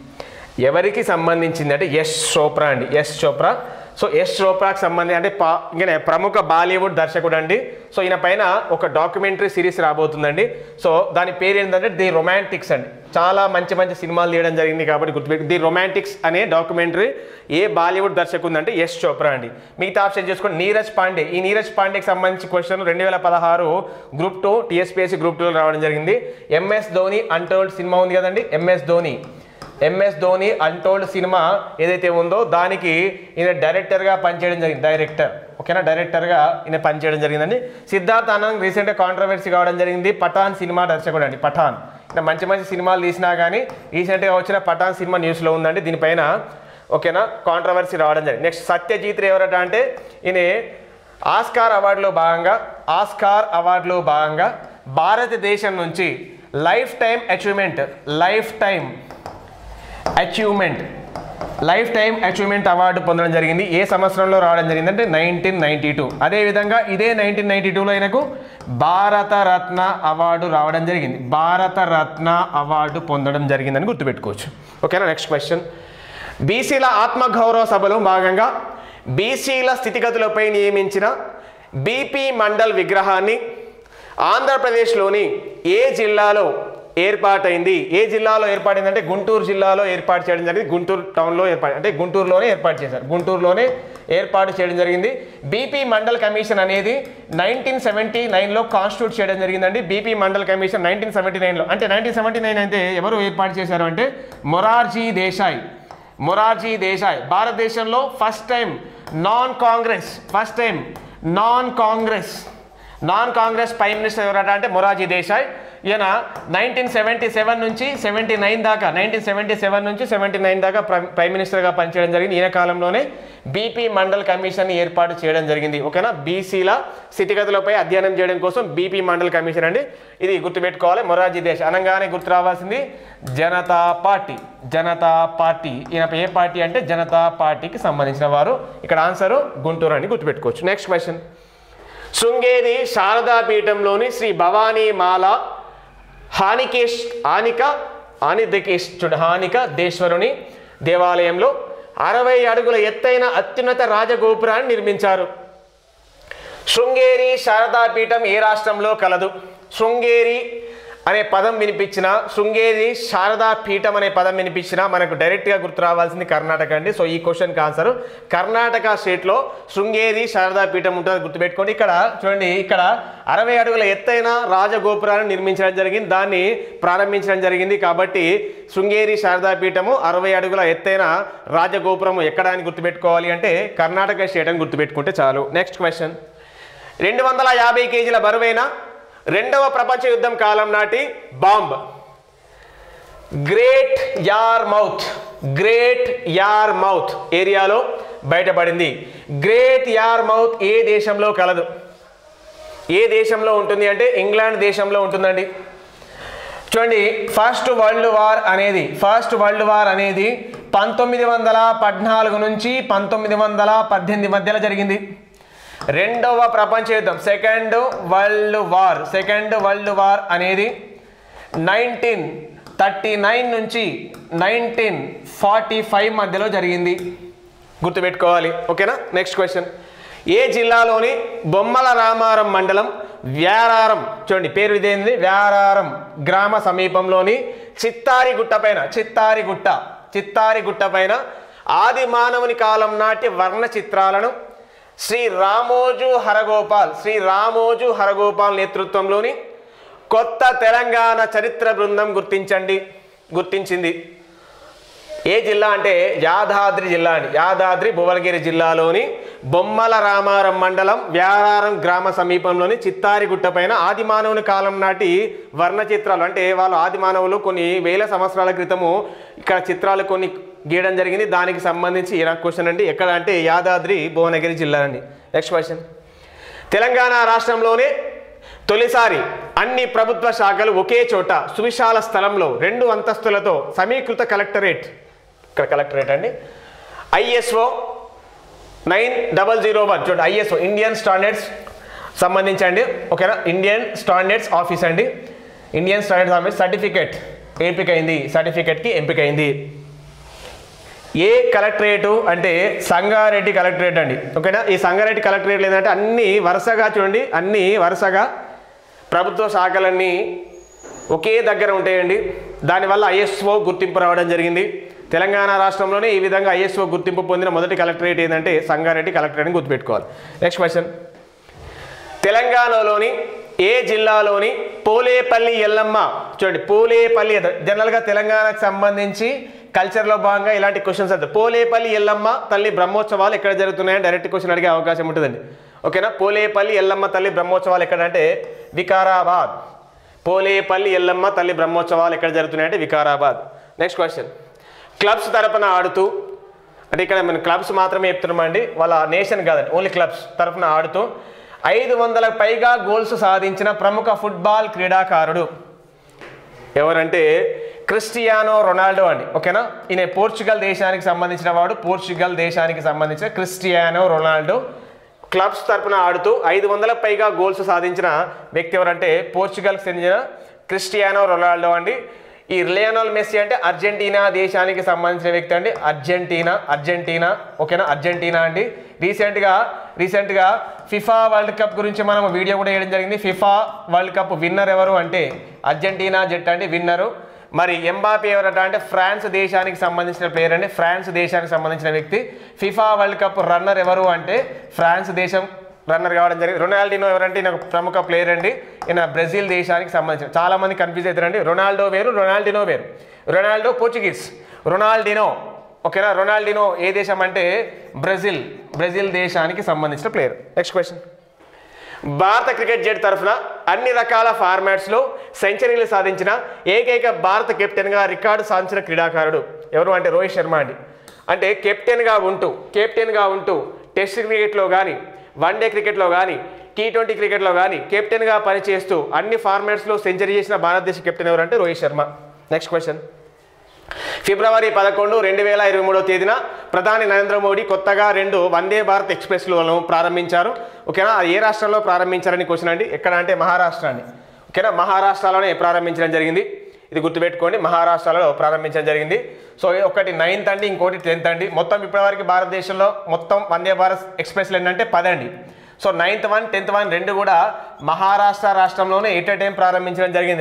ఎవరికి సంబంధించింది అంటే యశ్ చోప్రా అండి యశ్ చోప్రా సో యశ్ చోప్రాకి సంబంధించి అంటే పా ఈయన ప్రముఖ బాలీవుడ్ దర్శకుడు అండి సో ఈయన పైన ఒక డాక్యుమెంటరీ సిరీస్ రాబోతుందండి సో దాని పేరు ఏంటంటే ది రొమాంటిక్స్ అండి చాలా మంచి మంచి సినిమాలు తీయడం జరిగింది కాబట్టి గుర్తుపెట్టి ది రొమాంటిక్స్ అనే డాక్యుమెంటరీ ఏ బాలీవుడ్ దర్శకుడు అంటే యశ్ చోప్రా అండి మిగతా ఆప్షన్ చేసుకోండి నీరజ్ పాండే ఈ నీరజ్ పాండేకి సంబంధించి క్వశ్చన్ రెండు వేల పదహారు గ్రూప్ టూ టీఎస్పీఎస్సీ గ్రూప్ టూలో రావడం జరిగింది ఎంఎస్ ధోని అంటోల్డ్ సినిమా ఉంది కదండి MS Dhoni MS Dhoni untold సినిమా ఏదైతే ఉందో దానికి ఈయన డైరెక్టర్గా పనిచేయడం జరిగింది డైరెక్టర్ ఓకేనా డైరెక్టర్గా ఈయన పనిచేయడం జరిగిందండి సిద్ధార్థ్ ఆనంద్ రీసెంట్గా కాంట్రవర్సీ కావడం జరిగింది పఠాన్ సినిమా దర్శకుడు అండి పఠాన్ ఈయన మంచి మంచి సినిమాలు తీసినా కానీ రీసెంట్గా వచ్చిన పఠాన్ సినిమా న్యూస్లో ఉందండి దీనిపైన ఓకేనా కాంట్రవర్సీ రావడం జరిగింది నెక్స్ట్ సత్యజీత్ రే ఎవరట అంటే ఈయన ఆస్కార్ అవార్డులో భాగంగా ఆస్కార్ అవార్డులో భాగంగా భారతదేశం నుంచి lifetime achievement lifetime achievement lifetime achievement award పొందడం జరిగింది ఏ సంవత్సరంలో రావడం జరిగింది అంటే నైన్టీన్ నైన్టీ టూ అదేవిధంగా ఇదే నైన్టీన్ నైన్టీ టూలో ఆయనకు భారత రత్న అవార్డు రావడం జరిగింది భారత రత్న అవార్డు పొందడం జరిగిందని గుర్తుపెట్టుకోవచ్చు ఓకేనా నెక్స్ట్ క్వశ్చన్ బీసీల ఆత్మగౌరవ సభలో భాగంగా బీసీల స్థితిగతులపై నియమించిన బీపీ మండల్ విగ్రహాన్ని ఆంధ్రప్రదేశ్లోని ఏ జిల్లాలో ఏర్పాటైంది ఏ జిల్లాలో ఏర్పాటైందంటే గుంటూరు జిల్లాలో ఏర్పాటు చేయడం జరిగింది గుంటూరు టౌన్లో ఏర్పాటు అంటే గుంటూరులోనే ఏర్పాటు చేశారు గుంటూరులోనే ఏర్పాటు చేయడం జరిగింది BP Mandal commission nineteen nineteen seventy నైన్లో కాన్స్టిట్యూట్ చేయడం జరిగిందండి BP Mandal commission nineteen seventy నైన్లో అంటే నైన్టీన్ సెవెంటీ నైన్ అయితే ఎవరు ఏర్పాటు చేశారు అంటే మొరార్జీ దేశాయ్ మొరార్జీ దేశాయ్ భారతదేశంలో first time non Congress first time non Congress non Congress prime minister ఎవరట అంటే మొరార్జీ దేశాయ్ ఈయన నైన్టీన్ సెవెంటీ సెవెన్ నుంచి సెవెంటీ నైన్ దాకా నైన్టీన్ సెవెంటీ సెవెన్ నుంచి సెవెంటీ నైన్ దాకా ప్రైమ్ ప్రైమ్ మినిస్టర్గా పనిచేయడం జరిగింది ఈయన కాలంలోనే బీపీ మండల్ కమిషన్ ఏర్పాటు చేయడం జరిగింది ఓకేనా బీసీల స్థితిగతులపై అధ్యయనం చేయడం కోసం బీపీ మండల్ కమిషన్ అండి ఇది గుర్తుపెట్టుకోవాలి మొరార్జీ దేశ్ అనగానే గుర్తు రావాల్సింది జనతా పార్టీ జనతా పార్టీ ఈయన ఏ పార్టీ అంటే జనతా పార్టీకి సంబంధించిన వారు ఇక్కడ ఆన్సర్ గుంటూరు అని గుర్తుపెట్టుకోవచ్చు నెక్స్ట్ క్వశ్చన్ శృంగేరి శారదా పీఠంలోని శ్రీ భవానీ మాల హానికేష్ హానిక హానిదకేష్ చూడ హానిక దేశ్వరుని దేవాలయంలో అరవై అడుగుల ఎత్తైన అత్యున్నత రాజగోపురాన్ని నిర్మించారు శృంగేరి శారదా పీఠం ఏ రాష్ట్రంలో కలదు శృంగేరి అనే పదం వినిపించిన శృంగేరి శారదా పీఠం అనే పదం వినిపించిన మనకు డైరెక్ట్గా గుర్తు రావాల్సింది కర్ణాటక అండి సో ఈ క్వశ్చన్కి ఆన్సర్ కర్ణాటక స్టేట్లో శృంగేరి శారదా పీఠం ఉంటుంది గుర్తుపెట్టుకోండి ఇక్కడ చూడండి ఇక్కడ అరవై అడుగుల ఎత్తైన రాజగోపురాన్ని నిర్మించడం జరిగింది దాన్ని ప్రారంభించడం జరిగింది కాబట్టి శృంగేరి శారదా పీఠము అరవై అడుగుల ఎత్తైన రాజగోపురము ఎక్కడ అని గుర్తుపెట్టుకోవాలి అంటే కర్ణాటక స్టేట్ అని గుర్తుపెట్టుకుంటే చాలు నెక్స్ట్ క్వశ్చన్ రెండు వందల యాభై కేజీల బరువైన రెండవ ప్రపంచ యుద్ధం కాలం నాటి bomb Great Yarmouth Great Yarmouth ఏరియాలో బయటపడింది గ్రేట్ యార్ మౌత్ ఏ దేశంలో కలదు ఏ దేశంలో ఉంటుంది అంటే ఇంగ్లాండ్ దేశంలో ఉంటుందండి చూడండి ఫస్ట్ వరల్డ్ వార్ అనేది ఫస్ట్ వరల్డ్ వార్ అనేది పంతొమ్మిది వందల పద్నాలుగు నుంచి పంతొమ్మిది వందల పద్దెనిమిది మధ్యలో జరిగింది రెండవ ప్రపంచ యుద్ధం second world war second world war అనేది నైన్టీన్ థర్టీ నైన్ నుంచి నైన్టీన్ ఫార్టీ ఫైవ్ మధ్యలో జరిగింది గుర్తుపెట్టుకోవాలి ఓకేనా నెక్స్ట్ క్వశ్చన్ ఏ జిల్లాలోని బొమ్మల రామారం మండలం వ్యారారం చూడండి పేరు ఇదేంది వ్యారారం గ్రామ సమీపంలోని చిత్తారి గుట్ట పైన చిత్తారి గుట్ట చిత్తారి గుట్ట పైన ఆది మానవుని కాలం నాటి వర్ణ చిత్రాలను శ్రీ రామోజు హరగోపాల్ శ్రీ రామోజు హరగోపాల్ నేతృత్వంలోని కొత్త తెలంగాణ చరిత్ర బృందం గుర్తించండి గుర్తించింది ఏ జిల్లా అంటే యాదాద్రి జిల్లా అండి యాదాద్రి భువనగిరి జిల్లాలోని బొమ్మల రామారం మండలం వ్యారారం గ్రామ సమీపంలోని చిత్తారిగుట్ట పైన ఆది మానవుని కాలం నాటి వర్ణ చిత్రాలు అంటే వాళ్ళు ఆది మానవులు కొన్ని వేల సంవత్సరాల క్రితము ఇక్కడ చిత్రాలు కొన్ని గీయడం జరిగింది దానికి సంబంధించి ఈ క్వశ్చన్ అండి ఎక్కడ అంటే యాదాద్రి భువనగిరి జిల్లా అండి నెక్స్ట్ క్వశ్చన్ తెలంగాణ రాష్ట్రంలోనే తొలిసారి అన్ని ప్రభుత్వ శాఖలు ఒకే చోట సువిశాల స్థలంలో రెండు అంతస్తులతో సమీకృత కలెక్టరేట్ ఇక్కడ కలెక్టరేట్ అండి ISO nine double zero one చూడండి ఐఎస్ఓ ఇండియన్ స్టాండర్డ్స్ సంబంధించండి ఓకేనా ఇండియన్ స్టాండర్డ్స్ ఆఫీస్ అండి ఇండియన్ స్టాండర్డ్స్ ఆఫీస్ సర్టిఫికేట్ ఎంపికైంది సర్టిఫికేట్కి ఎంపికైంది ఏ కలెక్టరేటు అంటే సంగారెడ్డి కలెక్టరేట్ అండి ఓకేనా ఈ సంగారెడ్డి కలెక్టరేట్ ఏంటంటే అన్ని వరుసగా చూడండి అన్ని వరుసగా ప్రభుత్వ శాఖలన్నీ ఒకే దగ్గర ఉంటాయండి దానివల్ల ఐఎస్ఓ గుర్తింపు రావడం జరిగింది తెలంగాణ రాష్ట్రంలోనే ఈ విధంగా ఐఎస్ఓ గుర్తింపు పొందిన మొదటి కలెక్టరేట్ ఏంటంటే సంగారెడ్డి కలెక్టరేట్ అని గుర్తుపెట్టుకోవాలి నెక్స్ట్ క్వశ్చన్ తెలంగాణలోని ఏ జిల్లాలోని పోలేపల్లి ఎల్లమ్మ చూడండి పోలేపల్లి ఎద- జనరల్గా తెలంగాణకు సంబంధించి కల్చర్లో భాగంగా ఇలాంటి క్వశ్చన్స్ అవుతాయి పోలేపల్లి ఎల్లమ్మ తల్లి బ్రహ్మోత్సవాలు ఎక్కడ జరుగుతున్నాయని డైరెక్ట్ క్వశ్చన్ అడిగే అవకాశం ఉంటుందండి ఓకేనా పోలేపల్లి ఎల్లమ్మ తల్లి బ్రహ్మోత్సవాలు ఎక్కడ అంటే వికారాబాద్ పోలేపల్లి ఎల్లమ్మ తల్లి బ్రహ్మోత్సవాలు ఎక్కడ జరుగుతున్నాయంటే వికారాబాద్ నెక్స్ట్ క్వశ్చన్ క్లబ్స్ తరపున ఆడుతూ అంటే ఇక్కడ మనం క్లబ్స్ మాత్రమే చెప్తున్నామండి వాళ్ళ నేషన్ కాదండి ఓన్లీ క్లబ్స్ తరపున ఆడుతూ ఐదు వందలకు పైగా గోల్స్ సాధించిన ప్రముఖ ఫుట్బాల్ క్రీడాకారుడు ఎవరంటే క్రిస్టియానో రొనాల్డో అండి ఓకేనా ఈయన పోర్చుగల్ దేశానికి సంబంధించిన వాడు పోర్చుగల్ దేశానికి సంబంధించిన క్రిస్టియానో రొనాల్డో క్లబ్స్ తరపున ఆడుతూ ఐదు వందలకు పైగా గోల్స్ సాధించిన వ్యక్తి ఎవరంటే పోర్చుగల్కి చెందిన క్రిస్టియానో రొనాల్డో అండి ఈ లియోనల్ మెస్సీ అంటే అర్జెంటీనా దేశానికి సంబంధించిన వ్యక్తి అండి అర్జెంటీనా అర్జెంటీనా ఓకేనా అర్జెంటీనా అండి రీసెంట్గా రీసెంట్గా ఫిఫా వరల్డ్ కప్ గురించి మనం వీడియో కూడా వేయడం జరిగింది ఫిఫా వరల్డ్ కప్ విన్నర్ ఎవరు అంటే అర్జెంటీనా జట్టు అండి విన్నరు మరి ఎంబాపే ఎవరట అంటే ఫ్రాన్స్ దేశానికి సంబంధించిన ప్లేయర్ అండి ఫ్రాన్స్ దేశానికి సంబంధించిన వ్యక్తి ఫిఫా వరల్డ్ కప్ రన్నర్ ఎవరు అంటే ఫ్రాన్స్ దేశం రన్నర్ కావడం జరిగింది రొనాల్డినో ఎవరంటే ఈయన ఒక ప్రముఖ ప్లేయర్ అండి ఈయన బ్రెజిల్ దేశానికి సంబంధించిన చాలా మంది కన్ఫ్యూజ్ అవుతారండి రొనాల్డో వేరు రొనాల్డినో వేరు రొనాల్డో పోర్చుగీస్ రొనాల్డినో ఓకేనా రొనాల్డినో ఏ దేశం అంటే బ్రెజిల్ బ్రెజిల్ దేశానికి సంబంధించిన ప్లేయర్ నెక్స్ట్ క్వశ్చన్ భారత క్రికెట్ జట్టు తరఫున అన్ని రకాల ఫార్మాట్స్లో సెంచరీలు సాధించిన ఏకైక భారత కెప్టెన్గా రికార్డు సాధించిన క్రీడాకారుడు ఎవరు అంటే రోహిత్ శర్మ అండి అంటే కెప్టెన్గా ఉంటూ కెప్టెన్గా ఉంటూ టెస్ట్ క్రికెట్లో కానీ వన్డే క్రికెట్లో కానీ టీ ట్వంటీ క్రికెట్లో కానీ కెప్టెన్గా పనిచేస్తూ అన్ని ఫార్మాట్స్లో సెంచరీ చేసిన భారతదేశ కెప్టెన్ ఎవరంటే రోహిత్ శర్మ నెక్స్ట్ క్వశ్చన్ ఫిబ్రవరి పదకొండు రెండు వేల ఇరవై మూడో తేదీన ప్రధాని నరేంద్ర మోడీ కొత్తగా రెండు వందే భారత్ ఎక్స్ప్రెస్లను ప్రారంభించారు ఓకేనా అది ఏ రాష్ట్రంలో ప్రారంభించారని క్వశ్చన్ అండి ఎక్కడ అంటే మహారాష్ట్ర అండి ఓకేనా మహారాష్ట్రలోనే ప్రారంభించడం జరిగింది ఇది గుర్తుపెట్టుకోండి మహారాష్ట్రలో ప్రారంభించడం జరిగింది సో ఒకటి నైన్త్ అండి ఇంకోటి టెన్త్ అండి మొత్తం ఇప్పటివరకు భారతదేశంలో మొత్తం వందే భారత్ ఎక్స్ప్రెస్లు ఏంటంటే పదండి so ninth one tenth one రెండు కూడా మహారాష్ట్ర రాష్ట్రంలోనే ఎట్ ఎ టైం ప్రారంభించడం జరిగిందండి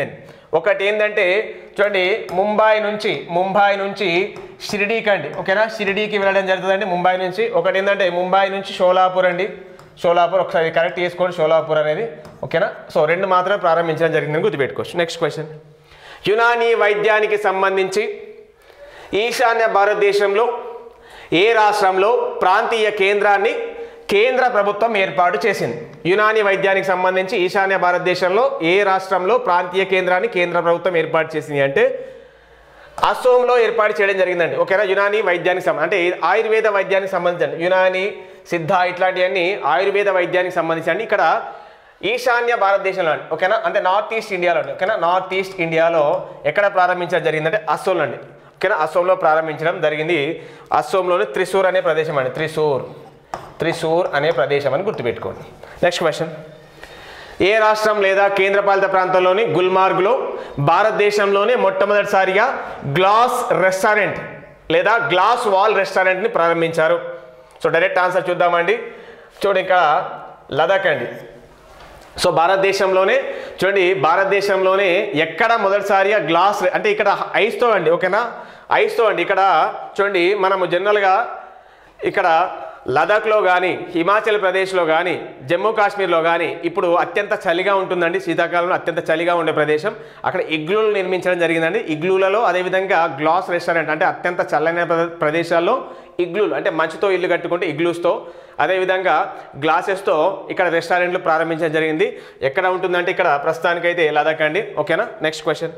ఒకటి ఏంటంటే చూడండి ముంబై నుంచి ముంబై నుంచి షిరిడీకి అండి ఓకేనా షిరిడీకి వెళ్ళడం జరుగుతుందండి ముంబై నుంచి ఒకటి ఏంటంటే ముంబై నుంచి షోలాపూర్ అండి షోలాపూర్ ఒకసారి కరెక్ట్ చేసుకోండి షోలాపూర్ అనేది ఓకేనా సో రెండు మాత్రమే ప్రారంభించడం జరిగిందని గుర్తుపెట్టుకోవచ్చు నెక్స్ట్ క్వశ్చన్ యునానీ వైద్యానికి సంబంధించి ఈశాన్య భారతదేశంలో ఏ రాష్ట్రంలో ప్రాంతీయ కేంద్రాన్ని కేంద్ర ప్రభుత్వం ఏర్పాటు చేసింది యునాని వైద్యానికి సంబంధించి ఈశాన్య భారతదేశంలో ఏ రాష్ట్రంలో ప్రాంతీయ కేంద్రాన్ని కేంద్ర ప్రభుత్వం ఏర్పాటు చేసింది అంటే అసోంలో ఏర్పాటు చేయడం జరిగిందండి ఓకేనా యునాని వైద్యానికి సంబంధించి అంటే ఆయుర్వేద వైద్యానికి సంబంధించి యునాని సిద్ధ ఇట్లాంటివన్నీ ఆయుర్వేద వైద్యానికి సంబంధించి అండి ఇక్కడ ఈశాన్య భారతదేశంలో అండి ఓకేనా అంటే నార్త్ ఈస్ట్ ఇండియాలో అండి ఓకేనా నార్త్ ఈస్ట్ ఇండియాలో ఎక్కడ ప్రారంభించడం జరిగిందంటే అసోంలో అండి ఓకేనా అసోంలో ప్రారంభించడం జరిగింది అసోంలోని త్రిశూర్ అనే ప్రదేశం అండి త్రిశూర్ త్రిశూర్ అనే ప్రదేశం అని గుర్తుపెట్టుకోండి నెక్స్ట్ క్వశ్చన్ ఏ రాష్ట్రం లేదా కేంద్రపాలిత ప్రాంతంలోని గుల్మార్గ్లో భారతదేశంలోనే మొట్టమొదటిసారిగా గ్లాస్ రెస్టారెంట్ లేదా గ్లాస్ వాల్ రెస్టారెంట్ని ప్రారంభించారు సో డైరెక్ట్ ఆన్సర్ చూద్దామండి చూడండి ఇక్కడ లదాఖ్ అండి సో భారతదేశంలోనే చూడండి భారతదేశంలోనే ఎక్కడ మొదటిసారిగా గ్లాస్ అంటే ఇక్కడ ఐస్తో అండి ఓకేనా ఐస్తో అండి ఇక్కడ చూడండి మనము జనరల్గా ఇక్కడ లదాఖ్లో కానీ హిమాచల్ ప్రదేశ్లో కానీ జమ్మూ కాశ్మీర్లో కానీ ఇప్పుడు అత్యంత చలిగా ఉంటుందండి శీతాకాలంలో అత్యంత చలిగా ఉండే ప్రదేశం అక్కడ ఇగ్లూలు నిర్మించడం జరిగిందండి ఇగ్లూలలో అదేవిధంగా గ్లాస్ రెస్టారెంట్ అంటే అత్యంత చల్లైన ప్ర- ప్రదేశాల్లో ఇగ్లూలు అంటే మంచుతో ఇల్లు కట్టుకుంటే ఇగ్లూస్తో అదేవిధంగా గ్లాసెస్తో ఇక్కడ రెస్టారెంట్లు ప్రారంభించడం జరిగింది ఎక్కడ ఉంటుందంటే ఇక్కడ ప్రస్తుతానికైతే లదాఖ్ అండి ఓకేనా నెక్స్ట్ క్వశ్చన్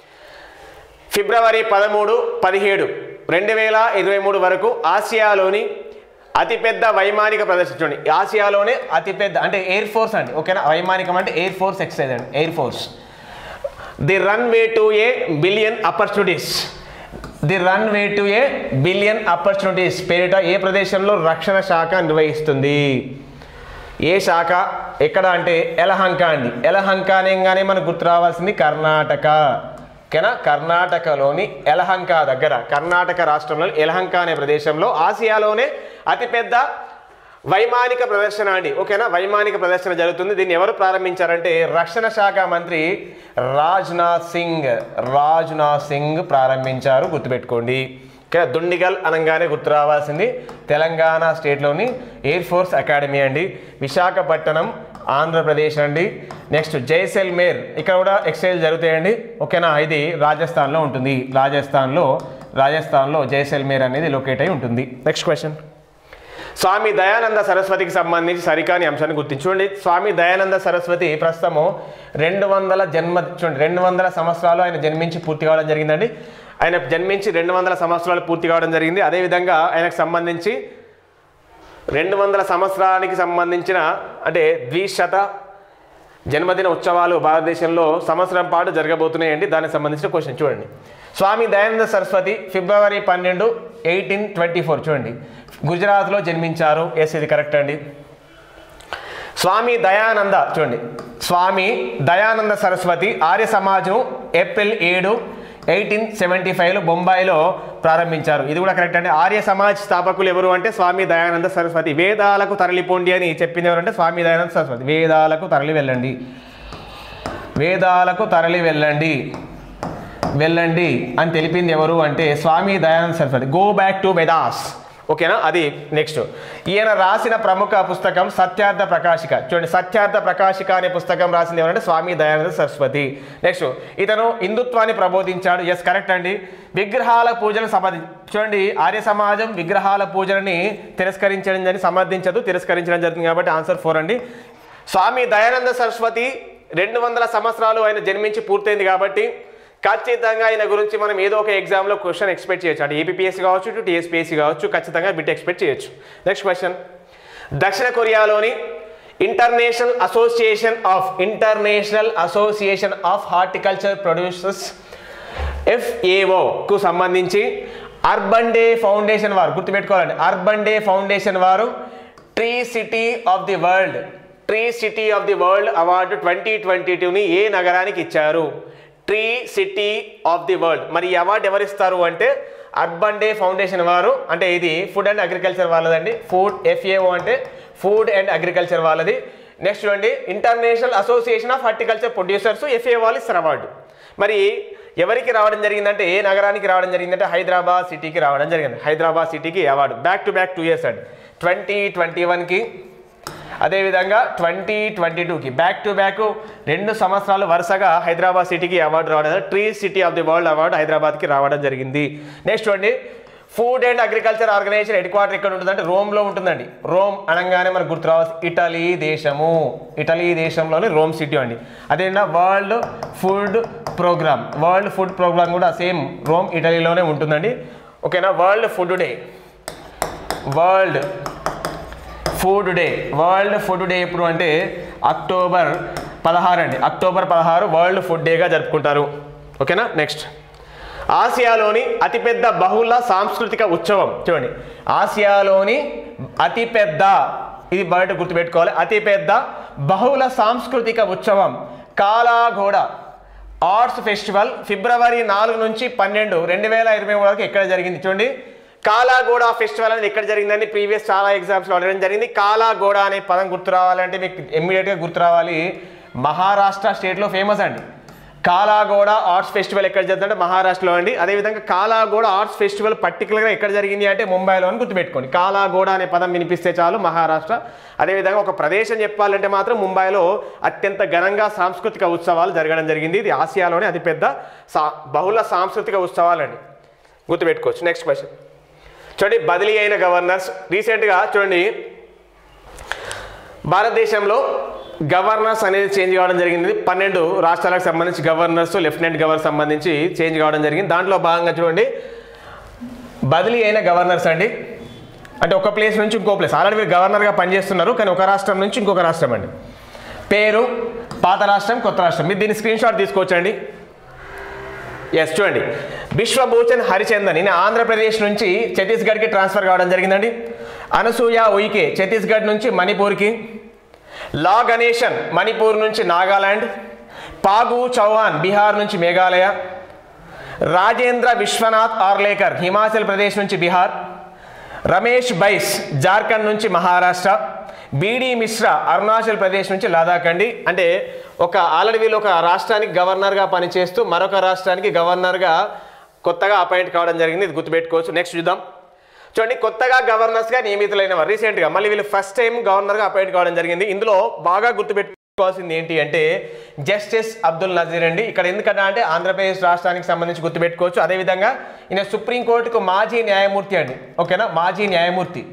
ఫిబ్రవరి పదమూడు పదిహేడు రెండు వేల ఇరవై మూడు వరకు ఆసియాలోని అతిపెద్ద వైమానిక ప్రదర్శన చూడండి ఆసియాలోనే అతిపెద్ద అంటే ఎయిర్ ఫోర్స్ అండి ఓకేనా వైమానికం అంటే ఎయిర్ ఫోర్స్ ఎక్సైజ్ అండి air force the runway to a billion opportunities the runway to a billion opportunities పేరిట ఏ ప్రదేశంలో రక్షణ శాఖ నిర్వహిస్తుంది ఏ శాఖ ఎక్కడ అంటే ఎలహంక అండి ఎలహంక అనగానే మనకు గుర్తు రావాల్సింది కర్ణాటక ఓకేనా కర్ణాటకలోని ఎలహంక దగ్గర కర్ణాటక రాష్ట్రంలోని ఎలహంక అనే ప్రదేశంలో ఆసియాలోనే అతిపెద్ద వైమానిక ప్రదర్శన అండి ఓకేనా వైమానిక ప్రదర్శన జరుగుతుంది దీన్ని ఎవరు ప్రారంభించారంటే రక్షణ శాఖ మంత్రి రాజ్నాథ్ సింగ్ రాజ్నాథ్ సింగ్ ప్రారంభించారు గుర్తుపెట్టుకోండి ఓకే దుండిగల్ అనగానే గుర్తు రావాల్సింది తెలంగాణ స్టేట్లోని ఎయిర్ ఫోర్స్ అకాడమీ అండి విశాఖపట్నం ఆంధ్రప్రదేశ్ అండి నెక్స్ట్ జైసల్మేర్ ఇక్కడ కూడా ఎక్సైజ్ జరుగుతాయండి ఓకేనా ఇది రాజస్థాన్లో ఉంటుంది రాజస్థాన్లో రాజస్థాన్లో జైసల్మేర్ అనేది లొకేట్ అయి ఉంటుంది నెక్స్ట్ క్వశ్చన్ స్వామి దయానంద సరస్వతికి సంబంధించి సరికాని అంశాన్ని గుర్తించుకోండి స్వామి దయానంద సరస్వతి ప్రస్తుతము రెండు వందల జన్మ చూడండి రెండు వందల సంవత్సరాలు ఆయన జన్మించి పూర్తి కావడం జరిగిందండి ఆయన జన్మించి రెండు వందల సంవత్సరాలు పూర్తి కావడం జరిగింది అదేవిధంగా ఆయనకు సంబంధించి రెండు వందల సంవత్సరానికి సంబంధించిన అంటే ద్విశత జన్మదిన ఉత్సవాలు భారతదేశంలో సంవత్సరం పాటు జరగబోతున్నాయండి దానికి సంబంధించిన క్వశ్చన్ చూడండి స్వామి దయానంద సరస్వతి ఫిబ్రవరి పన్నెండు ఎయిటీన్ ట్వంటీ ఫోర్ చూడండి గుజరాత్లో జన్మించారు ఎస్ ఇది కరెక్ట్ అండి స్వామి దయానంద చూడండి స్వామి దయానంద సరస్వతి ఆర్య సమాజం ఏప్రిల్ ఏడు ఎయిటీన్ సెవెంటీ ఫైవ్లో బొంబాయిలో ప్రారంభించారు ఇది కూడా కరెక్ట్ అండి ఆర్య సమాజ్ స్థాపకులు ఎవరు అంటే స్వామి దయానంద సరస్వతి వేదాలకు తరలిపోండి అని చెప్పింది ఎవరంటే స్వామి దయానంద సరస్వతి వేదాలకు తరలి వెళ్ళండి వేదాలకు తరలి వెళ్ళండి వెళ్ళండి అని తెలిపింది ఎవరు అంటే Swami Dayananda Saraswati go back to Vedas ఓకేనా అది నెక్స్ట్ ఈయన రాసిన ప్రముఖ పుస్తకం సత్యార్థ ప్రకాశిక చూడండి సత్యార్థ ప్రకాశిక అనే పుస్తకం రాసింది ఎవరంటే స్వామి దయానంద సరస్వతి నెక్స్ట్ ఇతను హిందుత్వాన్ని ప్రబోధించాడు ఎస్ కరెక్ట్ అండి విగ్రహాల పూజను సమర్థి చూడండి ఆర్య సమాజం విగ్రహాల పూజలని తిరస్కరించడం అని సమర్థించదు తిరస్కరించడం జరుగుతుంది కాబట్టి ఆన్సర్ ఫోర్ అండి స్వామి దయానంద సరస్వతి రెండు వందల సంవత్సరాలు ఆయన జన్మించి పూర్తయింది కాబట్టి ఖచ్చితంగా ఆయన గురించి మనం ఏదో ఒక ఎగ్జామ్లో క్వశ్చన్ ఎక్స్పెక్ట్ చేయొచ్చు అంటే ఏపీఎస్సీ కావచ్చు ఇటు టీఎస్పీఎస్సీ కావచ్చు ఖచ్చితంగా బిట్ ఎక్స్పెక్ట్ చేయొచ్చు నెక్స్ట్ క్వశ్చన్ దక్షిణ కొరియాలోని international association of international association of horticulture producers ఎఫ్ఏఓకు సంబంధించి అర్బన్ డే ఫౌండేషన్ వారు గుర్తుపెట్టుకోవాలండి అర్బన్ డే ఫౌండేషన్ వారు tree city of the world tree city of the world award twenty twenty టూని ఏ నగరానికి ఇచ్చారు tree city of the world మరి ఈ అవార్డు ఎవరిస్తారు అంటే అర్బన్ డే ఫౌండేషన్ వారు అంటే ఇది ఫుడ్ అండ్ అగ్రికల్చర్ వాళ్ళదండి ఫుడ్ ఎఫ్ఏఓ అంటే ఫుడ్ అండ్ అగ్రికల్చర్ వాళ్ళది నెక్స్ట్ చూడండి international association of horticulture producers FA వాళ్ళు ఇస్తారు అవార్డు మరి ఎవరికి రావడం జరిగిందంటే ఏ నగరానికి రావడం జరిగిందంటే హైదరాబాద్ సిటీకి రావడం జరిగింది హైదరాబాద్ సిటీకి award back to back two years అండి ట్వంటీ ట్వంటీ వన్కి అదేవిధంగా ట్వంటీ ట్వంటీ టూకి బ్యాక్ టు బ్యాక్ రెండు సంవత్సరాలు వరుసగా హైదరాబాద్ సిటీకి అవార్డు రావడం tree city of the world award హైదరాబాద్కి రావడం జరిగింది నెక్స్ట్ అండి food and agriculture organisation head quarter ఎక్కడ ఉంటుందంటే రోమ్లో ఉంటుందండి రోమ్ అనగానే మనకు గుర్తు రావాల్సి ఇటలీ దేశము ఇటలీ దేశంలోని రోమ్ సిటీ అండి అదేవిధంగా world food programme world food programme కూడా సేమ్ రోమ్ ఇటలీలోనే ఉంటుందండి ఓకేనా world food day world food day world food day ఎప్పుడు అంటే అక్టోబర్ పదహారు అండి అక్టోబర్ పదహారు వరల్డ్ ఫుడ్ డేగా జరుపుకుంటారు ఓకేనా నెక్స్ట్ ఆసియాలోని అతిపెద్ద బహుళ సాంస్కృతిక ఉత్సవం చూడండి ఆసియాలోని అతిపెద్ద ఇది బయట గుర్తుపెట్టుకోవాలి అతిపెద్ద బహుళ సాంస్కృతిక ఉత్సవం కాలాఘోడ ఆర్ట్స్ ఫెస్టివల్ ఫిబ్రవరి నాలుగు నుంచి పన్నెండు రెండు వేల ఇరవై మూడు వరకు ఎక్కడ జరిగింది చూడండి కాలాగోడ ఫెస్టివల్ అనేది ఎక్కడ జరిగిందని ప్రీవియస్ చాలా ఎగ్జామ్స్లో అడగడం జరిగింది కాలాగోడ అనే పదం గుర్తు రావాలంటే మీకు ఇమ్మీడియట్గా గుర్తు రావాలి మహారాష్ట్ర స్టేట్లో ఫేమస్ అండి కాలాగోడ ఆర్ట్స్ ఫెస్టివల్ ఎక్కడ జరుగుతుందంటే మహారాష్ట్రలో అండి అదేవిధంగా కాలాగోడ ఆర్ట్స్ ఫెస్టివల్ పర్టికులర్గా ఎక్కడ జరిగింది అంటే ముంబైలో అని గుర్తుపెట్టుకోండి కాలాగోడ అనే పదం వినిపిస్తే చాలు మహారాష్ట్ర అదేవిధంగా ఒక ప్రదేశం చెప్పాలంటే మాత్రం ముంబైలో అత్యంత ఘనంగా సాంస్కృతిక ఉత్సవాలు జరగడం జరిగింది ఇది ఆసియాలోనే అతిపెద్ద సా బహుళ సాంస్కృతిక ఉత్సవాలండి గుర్తుపెట్టుకోవచ్చు నెక్స్ట్ క్వశ్చన్ చూడండి బదిలీ అయిన గవర్నర్స్ రీసెంట్గా చూడండి భారతదేశంలో గవర్నర్స్ అనేది చేంజ్ కావడం జరిగింది పన్నెండు రాష్ట్రాలకు సంబంధించి గవర్నర్స్ లెఫ్టినెంట్ గవర్నర్ సంబంధించి చేంజ్ కావడం జరిగింది దాంట్లో భాగంగా చూడండి బదిలీ అయిన గవర్నర్స్ అండి అంటే ఒక ప్లేస్ నుంచి ఇంకో ప్లేస్ ఆల్రెడీ మీరు గవర్నర్గా పనిచేస్తున్నారు కానీ ఒక రాష్ట్రం నుంచి ఇంకొక రాష్ట్రం అండి పేరు పాత రాష్ట్రం కొత్త రాష్ట్రం మీరు దీన్ని స్క్రీన్ షాట్ తీసుకోవచ్చండి ఎస్ చూడండి విశ్వభూషణ్ హరిచందన్ ఈయన ఆంధ్రప్రదేశ్ నుంచి ఛత్తీస్గఢ్కి ట్రాన్స్ఫర్ కావడం జరిగిందండి అనసూయ ఉయికే ఛత్తీస్గఢ్ నుంచి మణిపూర్కి లా గణేశన్ మణిపూర్ నుంచి నాగాలాండ్ పాగు చౌహాన్ బీహార్ నుంచి మేఘాలయ రాజేంద్ర విశ్వనాథ్ ఆర్లేకర్ హిమాచల్ ప్రదేశ్ నుంచి బీహార్ రమేష్ బైస్ జార్ఖండ్ నుంచి మహారాష్ట్ర బీడీ మిశ్రా అరుణాచల్ ప్రదేశ్ నుంచి లదాఖ్ అండి అంటే ఒక ఆల్రెడీ వీళ్ళు ఒక రాష్ట్రానికి గవర్నర్గా పనిచేస్తూ మరొక రాష్ట్రానికి గవర్నర్గా కొత్తగా అపాయింట్ కావడం జరిగింది ఇది గుర్తుపెట్టుకోవచ్చు నెక్స్ట్ చూద్దాం చూడండి కొత్తగా గవర్నర్స్గా నియమితులైన వారు రీసెంట్గా మళ్ళీ వీళ్ళు ఫస్ట్ టైం గవర్నర్గా అపాయింట్ కావడం జరిగింది ఇందులో బాగా గుర్తుపెట్టుకోవాల్సింది ఏంటి అంటే జస్టిస్ అబ్దుల్ నజీర్ అండి ఇక్కడ ఎందుకంటే అంటే ఆంధ్రప్రదేశ్ రాష్ట్రానికి సంబంధించి గుర్తుపెట్టుకోవచ్చు అదేవిధంగా ఈయన సుప్రీంకోర్టుకు మాజీ న్యాయమూర్తి అండి ఓకేనా మాజీ న్యాయమూర్తి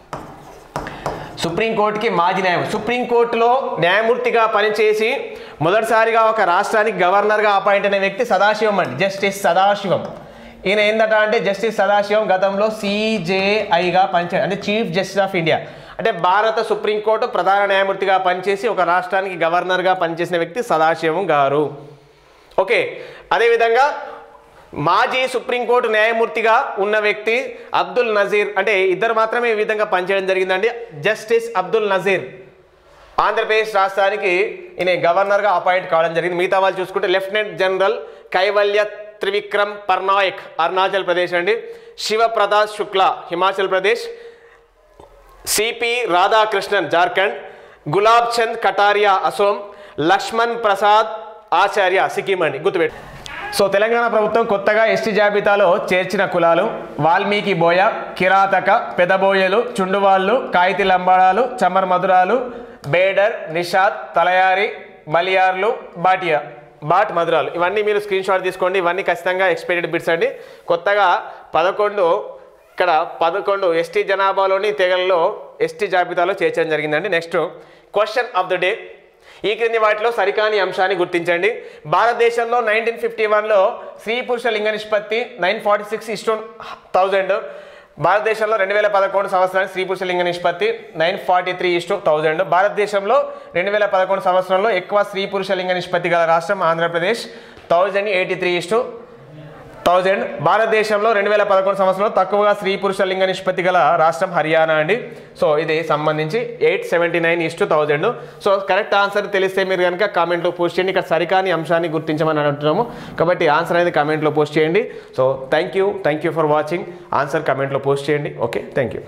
సుప్రీంకోర్టుకి మాజీ న్యాయం సుప్రీంకోర్టులో న్యాయమూర్తిగా పనిచేసి మొదటిసారిగా ఒక రాష్ట్రానికి గవర్నర్గా అపాయింట్ అయిన వ్యక్తి సదాశివం అండి జస్టిస్ సదాశివం ఈయన ఏంటంట అంటే జస్టిస్ సదాశివం గతంలో సిజేఐగా పనిచే అంటే చీఫ్ జస్టిస్ ఆఫ్ ఇండియా అంటే భారత సుప్రీంకోర్టు ప్రధాన న్యాయమూర్తిగా పనిచేసి ఒక రాష్ట్రానికి గవర్నర్గా పనిచేసిన వ్యక్తి సదాశివం గారు ఓకే అదేవిధంగా మాజీ సుప్రీంకోర్టు న్యాయమూర్తిగా ఉన్న వ్యక్తి అబ్దుల్ నజీర్ అంటే ఇద్దరు మాత్రమే ఈ విధంగా పనిచేయడం జరిగిందండి జస్టిస్ అబ్దుల్ నజీర్ ఆంధ్రప్రదేశ్ రాష్ట్రానికి ఈయన గవర్నర్గా అపాయింట్ కావడం జరిగింది మిగతా వాళ్ళు చూసుకుంటే లెఫ్టినెంట్ జనరల్ కైవల్య త్రివిక్రమ్ పర్నాయక్ అరుణాచల్ ప్రదేశ్ అండి శివప్రదాస్ శుక్లా హిమాచల్ ప్రదేశ్ సిపి రాధాకృష్ణన్ జార్ఖండ్ గులాబ్ చంద్ కటారియా అసోం లక్ష్మణ్ ప్రసాద్ ఆచార్య సిక్కిం అండి గుర్తుపెట్టు సో తెలంగాణ ప్రభుత్వం కొత్తగా ఎస్టీ జాబితాలో చేర్చిన కులాలు వాల్మీకి బోయ కిరాతక పెదబోయలు చుండువాళ్ళు కాయితి లంబాడాలు చమర్ మధురాలు బేడర్ నిషాద్ తలయారి మలియార్లు బాటియా బాట్ మధురాలు ఇవన్నీ మీరు స్క్రీన్ షాట్ తీసుకోండి ఇవన్నీ ఖచ్చితంగా ఎక్స్పైర్డ్ బిట్స్ అండి కొత్తగా పదకొండు ఇక్కడ పదకొండు ఎస్టీ జనాభాలోని తెగలలో ఎస్టీ జాబితాలో చేర్చడం జరిగిందండి next question of the day ఈ క్రింది వాటిలో సరికాని అంశాన్ని గుర్తించండి భారతదేశంలో నైన్టీన్ ఫిఫ్టీ వన్లో స్త్రీ పురుష లింగ నిష్పత్తి nine forty six is to thousand భారతదేశంలో రెండు వేల పదకొండు సంవత్సరానికి స్త్రీ పురుష లింగ నిష్పత్తి nine forty three is to thousand భారతదేశంలో రెండు వేల పదకొండు సంవత్సరంలో ఎక్కువ స్త్రీ పురుష లింగ నిష్పత్తి గల రాష్ట్రం Andhra Pradesh thousand eighty three is to thousand భారతదేశంలో రెండు వేల పదకొండు సంవత్సరంలో తక్కువగా స్త్రీ పురుష లింగ నిష్పత్తి గల రాష్ట్రం హర్యానా అండి సో ఇది సంబంధించి eight seventy nine is to thousand so correct answer తెలిస్తే మీరు కనుక కామెంట్లో పోస్ట్ చేయండి ఇక్కడ సరికాని అంశాన్ని గుర్తించమని అంటున్నాము కాబట్టి ఆన్సర్ అనేది కామెంట్లో పోస్ట్ చేయండి so thank you thank you for watching answer కామెంట్లో పోస్ట్ చేయండి ఓకే థ్యాంక్ యూ